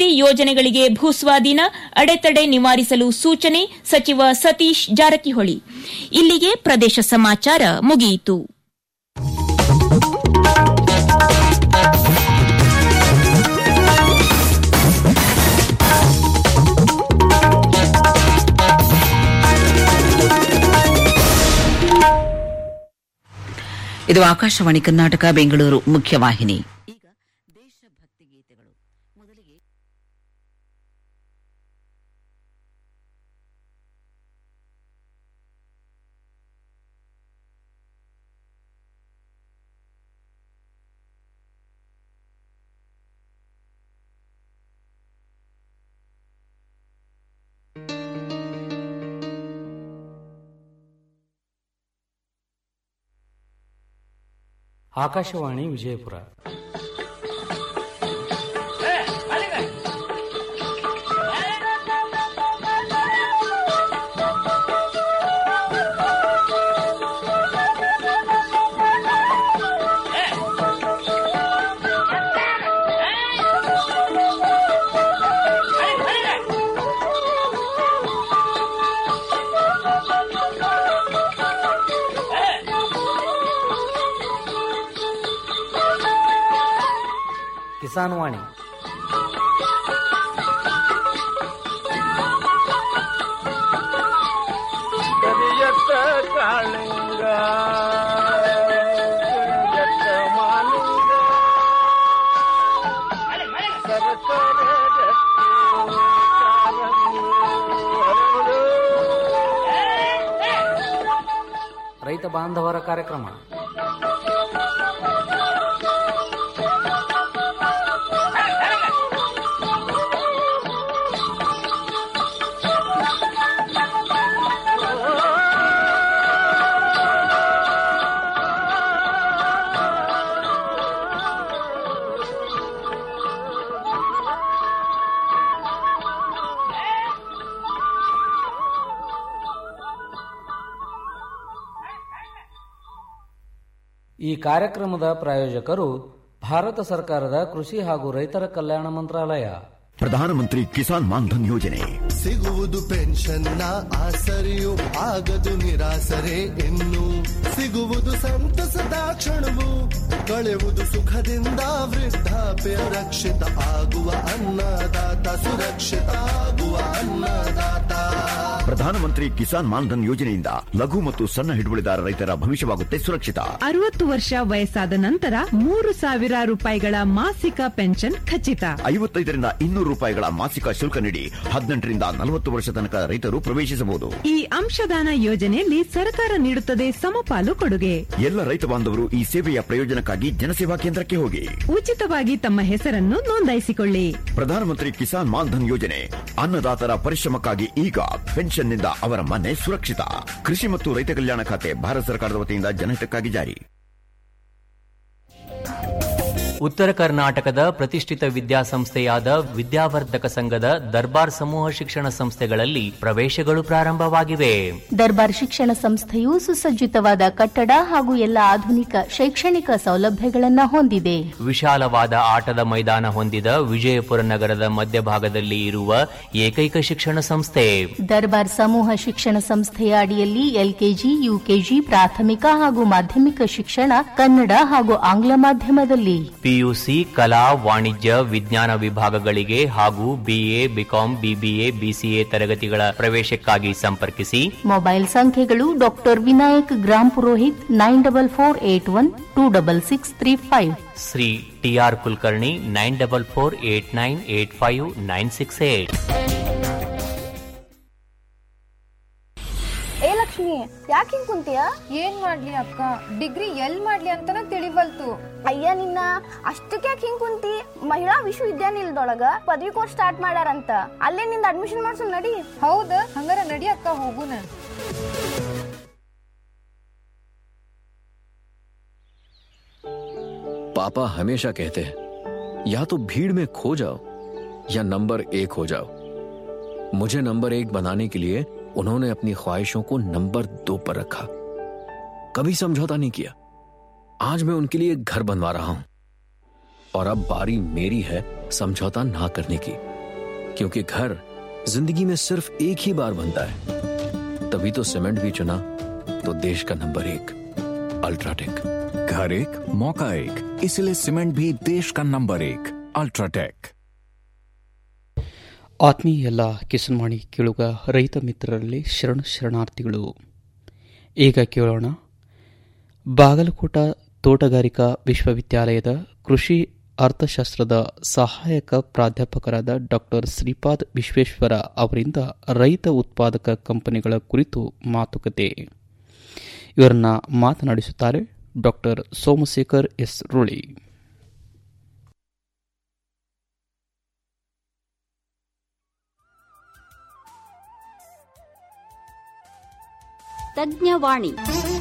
ಅಭಿವೃದ್ಧಿ ಯೋಜನೆಗಳಿಗೆ ಭೂಸ್ವಾಧೀನ ಅಡೆತಡೆ ನಿವಾರಿಸಲು ಸೂಚನೆ ಸಚಿವ ಸತೀಶ್ ಜಾರಕಿಹೊಳಿ ಇಲ್ಲಿಗೆ ಪ್ರದೇಶ ಸಮಾಚಾರ ಮುಗಿಯಿತು ಇದು ಆಕಾಶವಾಣಿ ಕರ್ನಾಟಕ ಬೆಂಗಳೂರು ಮುಖ್ಯವಾಹಿನಿ ಈಗ ದೇಶಭಕ್ತಿ ಗೀತೆಗಳು ಮೊದಲಿಗೆ ಆಕಾಶವಾಣಿ ವಿಜಯಪುರ ಕಿಸಾನ್ ವಾಣಿ ಕರಿಯತ್ತ ಕಾಳಿಂಗ ಕರಿಯತ್ತ ಮಾಲಿಂಗ ಸರಕಾರ ರೈತ ಬಾಂಧವರ ಕಾರ್ಯಕ್ರಮ ಈ ಕಾರ್ಯಕ್ರಮದ ಪ್ರಾಯೋಜಕರು ಭಾರತ ಸರ್ಕಾರದ ಕೃಷಿ ಹಾಗೂ ರೈತರ ಕಲ್ಯಾಣ ಮಂತ್ರಾಲಯ ಪ್ರಧಾನಮಂತ್ರಿ ಕಿಸಾನ್ ಮಾನ್ಧನ್ ಯೋಜನೆ ಸಿಗುವುದು ಪೆನ್ಷನ್ನ ಆಸರೆಯು ಆಗದು ನಿರಾಸರೆ ಇನ್ನು ಸಿಗುವುದು ಸಂತಸದ ಕ್ಷಣವು ಕಳೆಯುವುದು ಸುಖದಿಂದ ವೃದ್ಧಾಪ್ಯ ರಕ್ಷಿತ ಆಗುವ ಅನ್ನದಾತ ಸುರಕ್ಷಿತ ಆಗುವ ಅನ್ನದಾತ ಪ್ರಧಾನಮಂತ್ರಿ ಕಿಸಾನ್ ಮಾನ್ಧನ್ ಯೋಜನೆಯಿಂದ ಲಘು ಮತ್ತು ಸಣ್ಣ ಹಿಡುವಳಿದಾರ ರೈತರ ಭವಿಷ್ಯವಾಗುತ್ತೆ ಸುರಕ್ಷಿತ ಅರವತ್ತು ವರ್ಷ ವಯಸ್ಸಾದ ನಂತರ ಮೂರು ಸಾವಿರ ರೂಪಾಯಿಗಳ ಮಾಸಿಕ ಪೆನ್ಷನ್ ಖಚಿತ ಐವತ್ತೈದರಿಂದ ಇನ್ನೂರು ರೂಪಾಯಿಗಳ ಮಾಸಿಕ ಶುಲ್ಕ ನೀಡಿ ಹದಿನೆಂಟರಿಂದ ನಲವತ್ತು ವರ್ಷ ತನಕ ರೈತರು ಪ್ರವೇಶಿಸಬಹುದು ಈ ಅಂಶದಾನ ಯೋಜನೆಯಲ್ಲಿ ಸರ್ಕಾರ ನೀಡುತ್ತದೆ ಸಮಪಾಲು ಕೊಡುಗೆ ಎಲ್ಲ ರೈತ ಬಾಂಧವರು ಈ ಸೇವೆಯ ಪ್ರಯೋಜನಕ್ಕಾಗಿ ಜನಸೇವಾ ಕೇಂದ್ರಕ್ಕೆ ಹೋಗಿ ಉಚಿತವಾಗಿ ತಮ್ಮ ಹೆಸರನ್ನು ನೋಂದಾಯಿಸಿಕೊಳ್ಳಿ ಪ್ರಧಾನಮಂತ್ರಿ ಕಿಸಾನ್ ಮಾನ್ಧನ್ ಯೋಜನೆ ಅನ್ನದಾತರ ಪರಿಶ್ರಮಕ್ಕಾಗಿ ಈಗ ಪೆನ್ಷನ್ನಿಂದ ಅವರ ಮನೆ ಸುರಕ್ಷಿತ ಕೃಷಿ ಮತ್ತು ರೈತ ಕಲ್ಯಾಣ ಖಾತೆ ಭಾರತ ಸರ್ಕಾರದ ವತಿಯಿಂದ ಜನಹಿತಕ್ಕಾಗಿ ಜಾರಿ ಉತ್ತರ ಕರ್ನಾಟಕದ ಪ್ರತಿಷ್ಠಿತ ವಿದ್ಯಾಸಂಸ್ಥೆಯಾದ ವಿದ್ಯಾವರ್ಧಕ ಸಂಘದ ದರ್ಬಾರ್ ಸಮೂಹ ಶಿಕ್ಷಣ ಸಂಸ್ಥೆಗಳಲ್ಲಿ ಪ್ರವೇಶಗಳು ಪ್ರಾರಂಭವಾಗಿವೆ ದರ್ಬಾರ್ ಶಿಕ್ಷಣ ಸಂಸ್ಥೆಯು ಸುಸಜ್ಜಿತವಾದ ಕಟ್ಟಡ ಹಾಗೂ ಎಲ್ಲ ಆಧುನಿಕ ಶೈಕ್ಷಣಿಕ ಸೌಲಭ್ಯಗಳನ್ನು ಹೊಂದಿದೆ ವಿಶಾಲವಾದ ಆಟದ ಮೈದಾನ ಹೊಂದಿದ ವಿಜಯಪುರ ನಗರದ ಮಧ್ಯಭಾಗದಲ್ಲಿ ಇರುವ ಏಕೈಕ ಶಿಕ್ಷಣ ಸಂಸ್ಥೆ ದರ್ಬಾರ್ ಸಮೂಹ ಶಿಕ್ಷಣ ಸಂಸ್ಥೆಯ ಅಡಿಯಲ್ಲಿ ಎಲ್ಕೆಜಿ ಯುಕೆಜಿ ಪ್ರಾಥಮಿಕ ಹಾಗೂ ಮಾಧ್ಯಮಿಕ ಶಿಕ್ಷಣ ಕನ್ನಡ ಹಾಗೂ ಆಂಗ್ಲ ಮಾಧ್ಯಮದಲ್ಲಿ ಪಿಯುಸಿ ಕಲಾ ವಾಣಿಜ್ಯ ವಿಜ್ಞಾನ ವಿಭಾಗಗಳಿಗೆ ಹಾಗೂ ಬಿಎ ಬಿಕಾಂ ಬಿಬಿಎ ಬಿಸಿಎ ತರಗತಿಗಳ ಪ್ರವೇಶಕ್ಕಾಗಿ ಸಂಪರ್ಕಿಸಿ ಮೊಬೈಲ್ ಸಂಖ್ಯೆಗಳು doctor Vinayak Grampurohit nine double four eight one two double six three five Shri TR Kulkarni nine double four eight nine eight five nine six eight ಏ ಲಕ್ಷ್ಮಿ ಯಾಕೆ ಹಿಂಗ್ ಕುಂತೀಯ ಏನ್ ಮಾಡ್ಲಿ ಅಕ್ಕ ಡಿಗ್ರಿ ಎಲ್ ಮಾಡ್ಲಿ ಅಂತಾನ ತಿಳಿವಲ್ತು ಅಯ್ಯ ನಿನ್ನ ಅಷ್ಟಕ್ಕೆ ಯಾಕೆ ಹಿಂಗ್ ಕುಂತಿ ಮಹಿಳಾ ವಿಶ್ವವಿದ್ಯಾನಿಲಯದೊಳಗ ಪದವಿ ಕೋರ್ಸ್ ಸ್ಟಾರ್ಟ್ ಮಾಡ್ಯಾರಂತ ಅಲ್ಲೇ ನಿಂದ ಅಡ್ಮಿಷನ್ ಮಾಡ್ಸು ನಡಿ ಹೌದ ಹಂಗಾರ ನಡಿ ಅಕ್ಕ ಹೋಗುನ पापा हमेशा कहते हैं या तो भीड़ में खो जाओ या नंबर एक हो जाओ मुझे नंबर एक बनाने के लिए उन्होंने अपनी ख्वाहिशों को नंबर दो पर रखा कभी समझौता नहीं किया आज मैं उनके लिए घर बनवा रहा हूं और अब बारी मेरी है समझौता ना करने की क्योंकि घर जिंदगी में सिर्फ एक ही बार बनता है तभी तो सीमेंट भी चुना तो देश का नंबर एक अल्ट्राटेक घर एक मौका एक इसलिए सीमेंट भी देश का नंबर एक अल्ट्राटेक ಆತ್ಮೀಯ ಎಲ್ಲ ಕಿಸನ್ವಾಣಿ ಕೇಳುಗ ರೈತ ಮಿತ್ರರಲ್ಲಿ ಶರಣ ಶರಣಾರ್ಥಿಗಳು ಈಗ ಕೇಳೋಣ ಬಾಗಲಕೋಟ ತೋಟಗಾರಿಕಾ ವಿಶ್ವವಿದ್ಯಾಲಯದ ಕೃಷಿ ಅರ್ಥಶಾಸ್ತ್ರದ ಸಹಾಯಕ ಪ್ರಾಧ್ಯಾಪಕರಾದ ಡಾಕ್ಟರ್ ಶ್ರೀಪಾದ್ ವಿಶ್ವೇಶ್ವರ ಅವರಿಂದ ರೈತ ಉತ್ಪಾದಕ ಕಂಪನಿಗಳ ಕುರಿತು ಮಾತುಕತೆ ಇವರನ್ನ ಮಾತನಾಡಿಸುತ್ತಾರೆ ಡಾಕ್ಟರ್ ಸೋಮಶೇಖರ್ ಎಸ್ ರುಳಿ ತಜ್ಞವಾಣಿ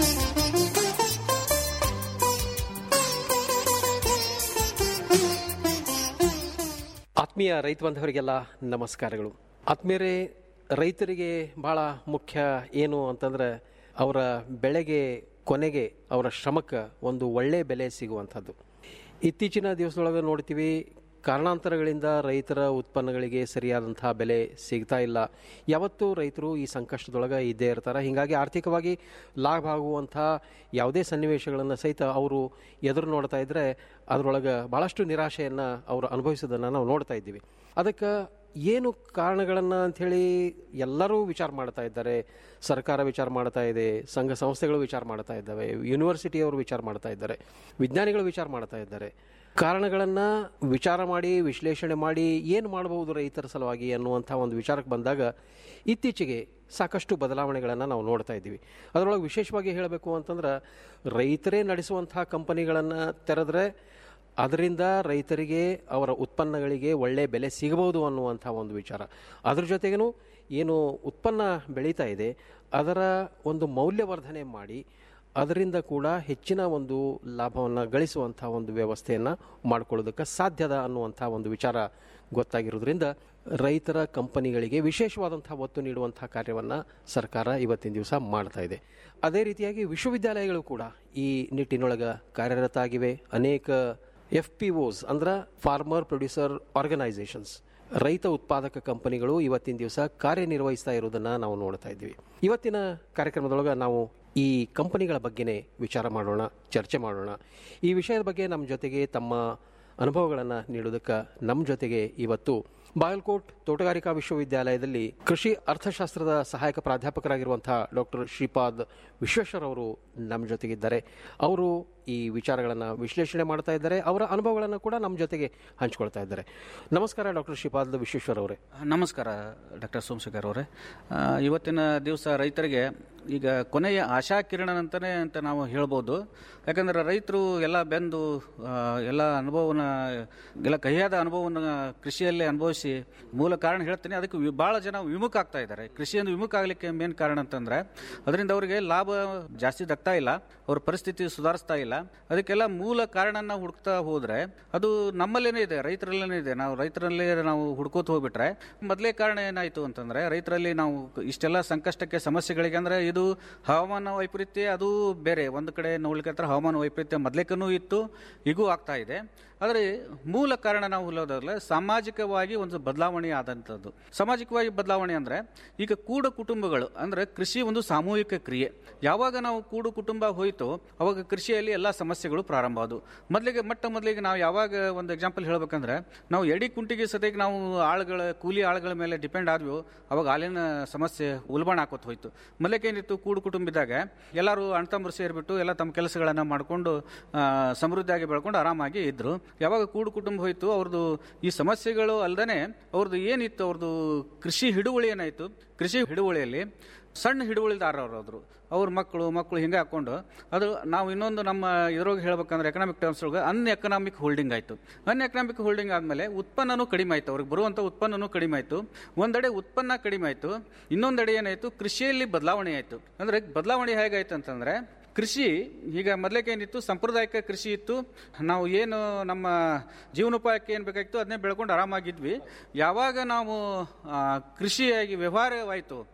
ಆತ್ಮೀಯ ರೈತ ಬಾಂಧವರಿಗೆಲ್ಲ ನಮಸ್ಕಾರಗಳು ಆತ್ಮೀಯರೇ ರೈತರಿಗೆ ಬಹಳ ಮುಖ್ಯ ಏನು ಅಂತಂದ್ರೆ ಅವರ ಬೆಳೆಗೆ ಕೊನೆಗೆ ಅವರ ಶ್ರಮಕ್ಕೆ ಒಂದು ಒಳ್ಳೆ ಬೆಲೆ ಸಿಗುವಂಥದ್ದು ಇತ್ತೀಚಿನ ದಿವಸದೊಳಗೆ ನೋಡ್ತೀವಿ ಕಾರಣಾಂತರಗಳಿಂದ ರೈತರ ಉತ್ಪನ್ನಗಳಿಗೆ ಸರಿಯಾದಂತಹ ಬೆಲೆ ಸಿಗ್ತಾ ಇಲ್ಲ ಯಾವತ್ತೂ ರೈತರು ಈ ಸಂಕಷ್ಟದೊಳಗೆ ಇದ್ದೇ ಇರ್ತಾರೆ ಹೀಗಾಗಿ ಆರ್ಥಿಕವಾಗಿ ಲಾಭ ಆಗುವಂಥ ಯಾವುದೇ ಸನ್ನಿವೇಶಗಳನ್ನು ಸಹಿತ ಅವರು ಎದುರು ನೋಡ್ತಾ ಇದ್ದರೆ ಅದರೊಳಗೆ ಭಾಳಷ್ಟು ನಿರಾಶೆಯನ್ನು ಅವರು ಅನುಭವಿಸೋದನ್ನು ನಾವು ನೋಡ್ತಾ ಇದ್ದೀವಿ ಅದಕ್ಕೆ ಏನು ಕಾರಣಗಳನ್ನು ಅಂಥೇಳಿ ಎಲ್ಲರೂ ವಿಚಾರ ಮಾಡ್ತಾ ಇದ್ದಾರೆ ಸರ್ಕಾರ ವಿಚಾರ ಮಾಡ್ತಾ ಇದೆ ಸಂಘ ಸಂಸ್ಥೆಗಳು ವಿಚಾರ ಮಾಡ್ತಾ ಇದ್ದಾವೆ ಯೂನಿವರ್ಸಿಟಿಯವರು ವಿಚಾರ ಮಾಡ್ತಾ ಇದ್ದಾರೆ ವಿಜ್ಞಾನಿಗಳು ವಿಚಾರ ಮಾಡ್ತಾ ಇದ್ದಾರೆ ಕಾರಣಗಳನ್ನು ವಿಚಾರ ಮಾಡಿ ವಿಶ್ಲೇಷಣೆ ಮಾಡಿ ಏನು ಮಾಡಬಹುದು ರೈತರ ಸಲುವಾಗಿ ಅನ್ನುವಂಥ ಒಂದು ವಿಚಾರಕ್ಕೆ ಬಂದಾಗ ಇತ್ತೀಚೆಗೆ ಸಾಕಷ್ಟು ಬದಲಾವಣೆಗಳನ್ನು ನಾವು ನೋಡ್ತಾ ಇದ್ದೀವಿ ಅದರೊಳಗೆ ವಿಶೇಷವಾಗಿ ಹೇಳಬೇಕು ಅಂತಂದ್ರೆ ರೈತರೇ ನಡೆಸುವಂಥ ಕಂಪನಿಗಳನ್ನು ತೆರೆದ್ರೆ ಅದರಿಂದ ರೈತರಿಗೆ ಅವರ ಉತ್ಪನ್ನಗಳಿಗೆ ಒಳ್ಳೆಯ ಬೆಲೆ ಸಿಗಬಹುದು ಅನ್ನುವಂಥ ಒಂದು ವಿಚಾರ ಅದ್ರ ಜೊತೆಗೇನು ಏನು ಉತ್ಪನ್ನ ಬೆಳೀತಾ ಇದೆ ಅದರ ಒಂದು ಮೌಲ್ಯವರ್ಧನೆ ಮಾಡಿ ಅದರಿಂದ ಕೂಡ ಹೆಚ್ಚಿನ ಒಂದು ಲಾಭವನ್ನು ಗಳಿಸುವಂಥ ಒಂದು ವ್ಯವಸ್ಥೆಯನ್ನು ಮಾಡಿಕೊಳ್ಳೋದಕ್ಕೆ ಸಾಧ್ಯದ ಅನ್ನುವಂಥ ಒಂದು ವಿಚಾರ ಗೊತ್ತಾಗಿರೋದ್ರಿಂದ ರೈತರ ಕಂಪನಿಗಳಿಗೆ ವಿಶೇಷವಾದಂಥ ಒತ್ತು ನೀಡುವಂಥ ಕಾರ್ಯವನ್ನು ಸರ್ಕಾರ ಇವತ್ತಿನ ದಿವಸ ಮಾಡ್ತಾ ಇದೆ ಅದೇ ರೀತಿಯಾಗಿ ವಿಶ್ವವಿದ್ಯಾಲಯಗಳು ಕೂಡ ಈ ನಿಟ್ಟಿನೊಳಗೆ ಕಾರ್ಯರತ ಆಗಿವೆ ಅನೇಕ ಎಫ್ ಪಿ ಓಸ್ ಅಂದ್ರೆ ಫಾರ್ಮರ್ ಪ್ರೊಡ್ಯೂಸರ್ ಆರ್ಗನೈಸೇಷನ್ಸ್ ರೈತ ಉತ್ಪಾದಕ ಕಂಪನಿಗಳು ಇವತ್ತಿನ ದಿವಸ ಕಾರ್ಯನಿರ್ವಹಿಸ್ತಾ ಇರೋದನ್ನು ನಾವು ನೋಡ್ತಾ ಇದ್ದೀವಿ ಇವತ್ತಿನ ಕಾರ್ಯಕ್ರಮದೊಳಗೆ ನಾವು ಈ ಕಂಪನಿಗಳ ಬಗ್ಗೆನೇ ವಿಚಾರ ಮಾಡೋಣ ಚರ್ಚೆ ಮಾಡೋಣ ಈ ವಿಷಯದ ಬಗ್ಗೆ ನಮ್ಮ ಜೊತೆಗೆ ತಮ್ಮ ಅನುಭವಗಳನ್ನು ನೀಡೋದಕ್ಕೆ ನಮ್ಮ ಜೊತೆಗೆ ಇವತ್ತು ಬಾಗಲಕೋಟ್ ತೋಟಗಾರಿಕಾ ವಿಶ್ವವಿದ್ಯಾಲಯದಲ್ಲಿ ಕೃಷಿ ಅರ್ಥಶಾಸ್ತ್ರದ ಸಹಾಯಕ ಪ್ರಾಧ್ಯಾಪಕರಾಗಿರುವಂತಹ ಡಾಕ್ಟರ್ ಶ್ರೀಪಾದ್ ವಿಶ್ವೇಶ್ವರ್ ಅವರು ನಮ್ಮ ಜೊತೆಗಿದ್ದಾರೆ ಅವರು ಈ ವಿಚಾರಗಳನ್ನು ವಿಶ್ಲೇಷಣೆ ಮಾಡ್ತಾ ಇದ್ದಾರೆ ಅವರ ಅನುಭವಗಳನ್ನು ಕೂಡ ನಮ್ಮ ಜೊತೆಗೆ ಹಂಚ್ಕೊಳ್ತಾ ಇದ್ದಾರೆ ನಮಸ್ಕಾರ ಡಾಕ್ಟರ್ ಶ್ರೀಪಾದ್ ವಿಶ್ವೇಶ್ವರ್ ಅವರೇ ನಮಸ್ಕಾರ ಡಾಕ್ಟರ್ ಸೋಮಶೇಖರ್ ಅವರೇ ಆ, ಇವತ್ತಿನ ದಿವಸ ರೈತರಿಗೆ ಈಗ ಕೊನೆಯ ಆಶಾ ಕಿರಣ ಅಂತಾನೆ ಅಂತ ನಾವು ಹೇಳ್ಬೋದು ಯಾಕಂದ್ರೆ ರೈತರು ಎಲ್ಲ ಬೆಂದು ಆ, ಎಲ್ಲ ಅನುಭವನ ಎಲ್ಲ ಕಹಿಯಾದ ಅನುಭವವನ್ನು ಕೃಷಿಯಲ್ಲೇ ಅನುಭವಿಸಿ ಮೂಲ ಕಾರಣ ಹೇಳ್ತೀನಿ ಅದಕ್ಕೆ ವಿ- ಬಹಳ ಜನ ವಿಮುಖ ಆಗ್ತಾ ಇದ್ದಾರೆ ಕೃಷಿಯಿಂದ ವಿಮುಖ ಆಗಲಿಕ್ಕೆ ಮೇನ್ ಕಾರಣ ಅಂತಂದ್ರೆ ಅದರಿಂದ ಅವರಿಗೆ ಲಾಭ ಜಾಸ್ತಿ ದಕ್ತಾ ಇಲ್ಲ ಅವ್ರ ಪರಿಸ್ಥಿತಿ ಸುಧಾರಿಸ್ತಾ ಇಲ್ಲ ಅದಕ್ಕೆಲ್ಲ ಮೂಲ ಕಾರಣನ ಹುಡುಕ್ತಾ ಹೋದ್ರೆ ಅದು ನಮ್ಮಲ್ಲೇನೆ ಇದೆ ರೈತರಲ್ಲೇನೆ ಇದೆ ನಾವು ರೈತರಲ್ಲೇ ನಾವು ಹುಡ್ಕೋತ ಹೋಗ್ಬಿಟ್ರೆ ಮೊದಲೇ ಕಾರಣ ಏನಾಯ್ತು ಅಂತಂದ್ರೆ ರೈತರಲ್ಲಿ ನಾವು ಇಷ್ಟೆಲ್ಲ ಸಂಕಷ್ಟಕ್ಕೆ ಸಮಸ್ಯೆಗಳಿಗೆ ಅಂದ್ರೆ ಇದು ಹವಾಮಾನ ವೈಪರೀತ್ಯ ಅದು ಬೇರೆ ಒಂದು ಕಡೆ ನೋಡ್ಲಿಕ್ಕೆ ಹವಾಮಾನ ವೈಪರೀತ್ಯ ಮೊದ್ಲೇಕನೂ ಇತ್ತು ಈಗೂ ಆಗ್ತಾ ಇದೆ ಆದರೆ ಮೂಲ ಕಾರಣ ನಾವು ಹೇಳೋದಾದ್ರೆ ಸಾಮಾಜಿಕವಾಗಿ ಒಂದು ಬದಲಾವಣೆ ಆದಂಥದ್ದು ಸಾಮಾಜಿಕವಾಗಿ ಬದಲಾವಣೆ ಅಂದ್ರೆ ಈಗ ಕೂಡು ಕುಟುಂಬಗಳು ಅಂದ್ರೆ ಕೃಷಿ ಒಂದು ಸಾಮೂಹಿಕ ಕ್ರಿಯೆ ಯಾವಾಗ ನಾವು ಕೂಡು ಕುಟುಂಬ ಹೋಯಿತು ಅವಾಗ ಕೃಷಿಯಲ್ಲಿ ಎಲ್ಲ ಸಮಸ್ಯೆಗಳು ಪ್ರಾರಂಭ ಆದವು ಮೊದಲಿಗೆ ಮೊಟ್ಟ ಮೊದಲಿಗೆ ನಾವು ಯಾವಾಗ ಒಂದು ಎಕ್ಸಾಂಪಲ್ ಹೇಳ್ಬೇಕಂದ್ರೆ ನಾವು ಎಡಿ ಕುಂಟಿಗೆ ಸದ್ಯಕ್ಕೆ ನಾವು ಆಳುಗಳ ಕೂಲಿ ಆಳುಗಳ ಮೇಲೆ ಡಿಪೆಂಡ್ ಆದ್ವು ಅವಾಗ ಹಾಲಿನ ಸಮಸ್ಯೆ ಉಲ್ಬಣ ಹಾಕೋತ್ ಹೋಯ್ತು ಮೊದಲಕ್ಕೆ ಏನಿತ್ತು ಕೂಡು ಕುಟುಂಬಿದಾಗ ಎಲ್ಲರೂ ಅಣ್ತಂಬರು ಸೇರಿಬಿಟ್ಟು ಎಲ್ಲ ತಮ್ಮ ಕೆಲಸಗಳನ್ನು ಮಾಡಿಕೊಂಡು ಸಮೃದ್ಧಿಯಾಗಿ ಬೆಳ್ಕೊಂಡು ಆರಾಮಾಗಿ ಇದ್ರು ಯಾವಾಗ ಕೂಡು ಕುಟುಂಬ ಹೋಯ್ತು ಅವ್ರದ್ದು ಈ ಸಮಸ್ಯೆಗಳು ಅಲ್ದೇ ಅವ್ರದ್ದು ಏನಿತ್ತು ಅವ್ರದ್ದು ಕೃಷಿ ಹಿಡುವಳಿ ಏನಾಯ್ತು ಕೃಷಿ ಹಿಡುವಳಿಯಲ್ಲಿ ಸಣ್ಣ ಹಿಡುವಳಿದಾರರು ಅವ್ರ ಮಕ್ಕಳು ಮಕ್ಕಳು ಹಿಂಗೆ ಹಾಕೊಂಡು ಅದು ನಾವು ಇನ್ನೊಂದು ನಮ್ಮ ಇದ್ರೊಳಗೆ ಹೇಳ್ಬೇಕಂದ್ರೆ ಎಕನಾಮಿಕ್ ಟರ್ಮ್ಸ್ ಒಳಗೆ ಅನ್ ಎಕನಾಮಿಕ್ ಹೋಲ್ಡಿಂಗ್ ಆಯಿತು ಅನ್ ಎಕನಾಮಿಕ್ ಹೋಲ್ಡಿಂಗ್ ಆದಮೇಲೆ ಉತ್ಪನ್ನನೂ ಕಡಿಮೆ ಆಯಿತು ಅವ್ರಿಗೆ ಬರುವಂಥ ಉತ್ಪನ್ನನೂ ಕಡಿಮೆ ಆಯಿತು ಒಂದೆಡೆ ಉತ್ಪನ್ನ ಕಡಿಮೆ ಆಯಿತು ಇನ್ನೊಂದೆಡೆ ಏನಾಯಿತು ಕೃಷಿಯಲ್ಲಿ ಬದಲಾವಣೆ ಆಯಿತು ಅಂದರೆ ಬದಲಾವಣೆ ಹೇಗಾಯ್ತು ಅಂತಂದರೆ ಕೃಷಿ ಈಗ ಮೊದಲಕ್ಕೆ ಏನಿತ್ತು ಸಾಂಪ್ರದಾಯಿಕ ಕೃಷಿ ಇತ್ತು ನಾವು ಏನು ನಮ್ಮ ಜೀವನೋಪಾಯಕ್ಕೆ ಏನು ಬೇಕಾಗಿತ್ತು ಅದನ್ನೇ ಬೆಳ್ಕೊಂಡು ಆರಾಮಾಗಿದ್ವಿ ಯಾವಾಗ ನಾವು ಆ, ಕೃಷಿಯಾಗಿ ವ್ಯವಹಾರವಾಯಿತು